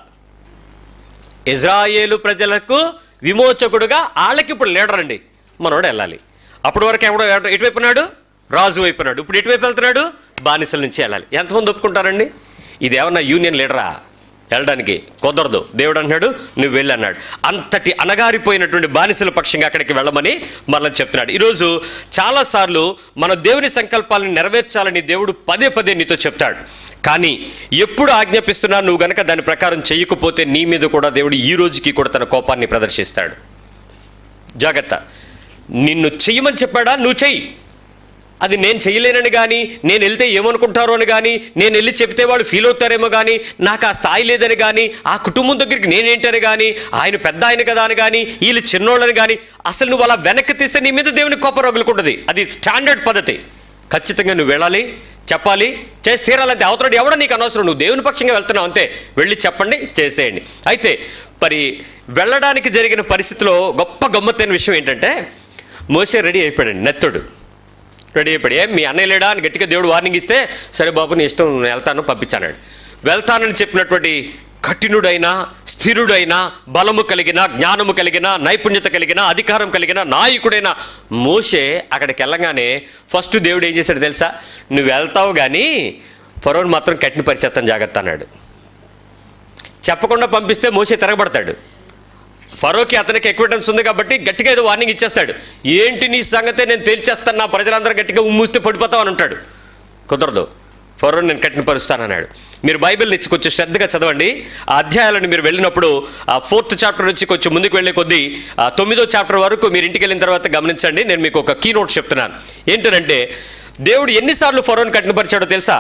ఇజ్రాయేలు ప్రజలకు విమోచకుడుగా వాళ్ళకి ఇప్పుడు లీడర్ అండి మనోడు వెళ్ళాలి అప్పటి వరకు ఎవడో ఎవడో ఎటువైపు ఉన్నాడు రాజు వైపు ఉన్నాడు ఇప్పుడు ఎటువైపు వెళ్తున్నాడు బానిసల నుంచి వెళ్ళాలి ఎంతమంది ఒప్పుకుంటారండి ఇది ఏమన్నా యూనియన్ లీడరా వెళ్ళడానికి కుదరదు దేవుడు అంటున్నాడు నువ్వు వెళ్ళి అన్నాడు అంతటి అనగారిపోయినటువంటి బానిసల పక్షంగా అక్కడికి వెళ్ళమని మరలా చెప్తున్నాడు ఈరోజు చాలాసార్లు మన దేవుని సంకల్పాలను నెరవేర్చాలని దేవుడు పదే పదే నీతో చెప్తాడు కానీ ఎప్పుడు ఆజ్ఞాపిస్తున్నా నువ్వు గనక దాని ప్రకారం చేయకపోతే నీ మీద కూడా దేవుడు ఈ రోజుకి కూడా తన కోపాన్ని ప్రదర్శిస్తాడు జాగ్రత్త నిన్ను చెయ్యమని చెప్పాడా నువ్వు చెయ్యి అది నేను చేయలేనని కానీ నేను వెళ్తే ఏమనుకుంటారో అని కానీ నేను వెళ్ళి చెప్తే వాళ్ళు ఫీల్ అవుతారేమో కానీ నాకు ఆ స్థాయి లేదని కానీ ఆ కుటుంబం దగ్గరికి నేనేంటని కానీ ఆయన పెద్ద ఆయన కదా అని కానీ వీళ్ళు చిన్నోళ్ళని కానీ అసలు నువ్వు అలా వెనక్కి తీస్తే నీ మీద దేవుని కోపం రగులుకుంటుంది అది స్టాండర్డ్ పద్ధతి ఖచ్చితంగా నువ్వు వెళ్ళాలి చెప్పాలి చేసి తీరాలంటే అవతలడు ఎవడో నీకు అనవసరం నువ్వు దేవుని పక్షంగా వెళ్తున్నావు అంతే వెళ్ళి చెప్పండి చేసేయండి అయితే మరి వెళ్ళడానికి జరిగిన పరిస్థితిలో గొప్ప గమ్మత్తైన విషయం ఏంటంటే మోసే రెడీ అయిపోయాడు నెత్తుడు రెడీ అయిపోయాడు ఏం మీ అన్నయ్య లేడా అని గట్టిగా దేవుడు వార్నింగ్ ఇస్తే సరే బాబు నీ ఇష్టం నేను వెళ్తాను పంపించాడు వెళ్తానని చెప్పినటువంటి కఠినుడైన స్థిరుడైన బలము కలిగిన జ్ఞానము కలిగిన నైపుణ్యత కలిగిన అధికారం కలిగిన నాయకుడైన మోషే అక్కడికి వెళ్ళగానే ఫస్ట్ దేవుడు ఏం చేశాడు తెలుసా నువ్వు వెళ్తావు కానీ ఫరోన్ మాత్రం కట్టిన పరిచేత్తం జాగ్రత్త అన్నాడు చెప్పకుండా పంపిస్తే మోసే తిరగబడతాడు ఫరోకి అతనికి ఎక్విడెన్స్ ఉంది కాబట్టి గట్టిగా ఏదో వార్నింగ్ ఇచ్చేస్తాడు ఏంటి నీ సంగతే నేను తేల్చేస్తాను నా ప్రజలందరూ గట్టిగా ఉమ్మూస్తే పడిపోతావు అని ఉంటాడు కుదరదు ఫరో నేను కట్టిన పరుస్తానన్నాడు మీరు బైబిల్ నుంచి కొంచెం శ్రద్ధగా చదవండి ఆ అధ్యాయాలను మీరు వెళ్ళినప్పుడు ఆ ఫోర్త్ చాప్టర్ నుంచి కొంచెం ముందుకు వెళ్ళే కొద్దీ ఆ తొమ్మిదో చాప్టర్ వరకు మీరు ఇంటికి వెళ్ళిన తర్వాత గమనించండి నేను మీకు ఒక కీ నోట్ చెప్తున్నాను ఏంటంటే దేవుడు ఎన్నిసార్లు ఫరోని కఠినపరిచాడో తెలుసా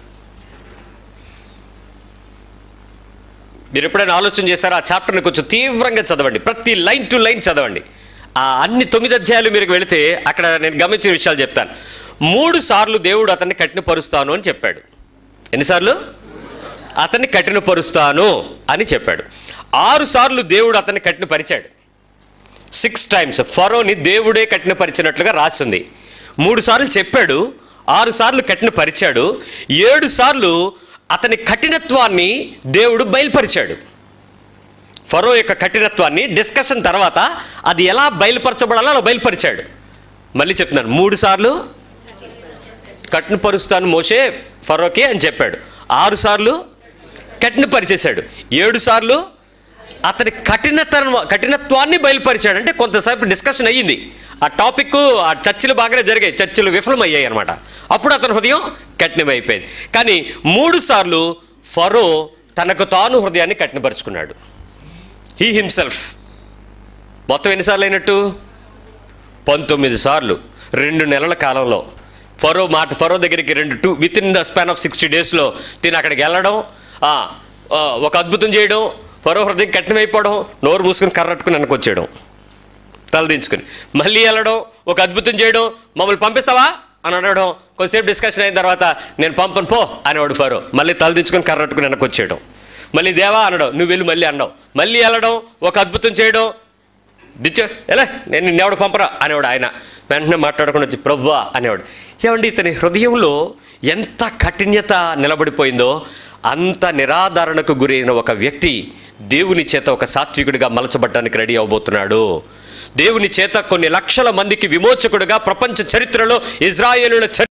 మీరు ఎప్పుడైనా ఆలోచన చేశారా ఆ చాప్టర్ని కొంచెం తీవ్రంగా చదవండి ప్రతి లైన్ టు లైన్ చదవండి ఆ అన్ని తొమ్మిది అధ్యాయాలు మీరు వెళితే అక్కడ నేను గమనించిన విషయాలు చెప్తాను మూడు సార్లు దేవుడు అతన్ని కఠినపరుస్తాను అని చెప్పాడు ఎన్నిసార్లు అతన్ని కఠినపరుస్తాను అని చెప్పాడు ఆరు సార్లు దేవుడు అతన్ని కఠినపరిచాడు సిక్స్ టైమ్స్ ఫరోని దేవుడే కఠినపరిచినట్లుగా రాసింది మూడు సార్లు చెప్పాడు ఆరు సార్లు కఠినపరిచాడు ఏడు సార్లు అతని కఠినత్వాన్ని దేవుడు బయలుపరిచాడు ఫరో యొక్క కఠినత్వాన్ని డిస్కషన్ తర్వాత అది ఎలా బయలుపరచబడాలో అలా బయలుపరిచాడు మళ్ళీ చెప్తున్నాను మూడు సార్లు కఠినపరుస్తాను మోసే ఫరోకి అని చెప్పాడు ఆరు సార్లు కఠినపరిచేశాడు ఏడు సార్లు అతని కఠినత కఠినత్వాన్ని బయలుపరిచాడు అంటే కొంతసేపు డిస్కషన్ అయ్యింది ఆ టాపిక్ ఆ చర్చలు బాగానే జరిగాయి చర్చలు విఫలమయ్యాయి అనమాట అప్పుడు అతని హృదయం కఠినమైపోయింది కానీ మూడు సార్లు ఫరో తనకు తాను హృదయాన్ని కఠినపరుచుకున్నాడు హీ హిమ్సెల్ఫ్ మొత్తం ఎన్నిసార్లు అయినట్టు పంతొమ్మిది సార్లు రెండు నెలల కాలంలో ఫరో మాట ఫరో దగ్గరికి రెండు two within the span of sixty డేస్లో తిని అక్కడికి వెళ్ళడం ఆ, ఆ, ఒక అద్భుతం చేయడం ఫరో హృదయం కఠినమైపోవడం నోరు మూసుకుని కర్రట్టుకుని వెనకొచ్చేయడం తలదించుకుని మళ్ళీ వెళ్ళడం ఒక అద్భుతం చేయడం మమ్మల్ని పంపిస్తావా అని అనడం కొద్దిసేపు డిస్కషన్ అయిన తర్వాత నేను పంపను పో అనేవాడు ఫరో మళ్ళీ తలదించుకుని కర్రట్టుకుని వెనకొచ్చేయడం మళ్ళీ దేవా అనడం నువ్వు వెళ్ళి మళ్ళీ అనడం మళ్ళీ వెళ్ళడం ఒక అద్భుతం చేయడం దిచ్చు ఎలా నేను నిన్నెవడు పంపరా అనేవాడు ఆయన వెంటనే మాట్లాడకుండా వచ్చి ప్రవ్వా అనేవాడు ఏమండి ఇతని హృదయంలో ఎంత కఠిన్యత నిలబడిపోయిందో అంత నిరాధారణకు గురైన ఒక వ్యక్తి దేవుని చేత ఒక సాత్వికుడిగా మలచబడ్డానికి రెడీ అవబోతున్నాడు దేవుని చేత కొన్ని లక్షల మందికి విమోచకుడుగా ప్రపంచ చరిత్రలో ఇజ్రాయేలుల చరిత్ర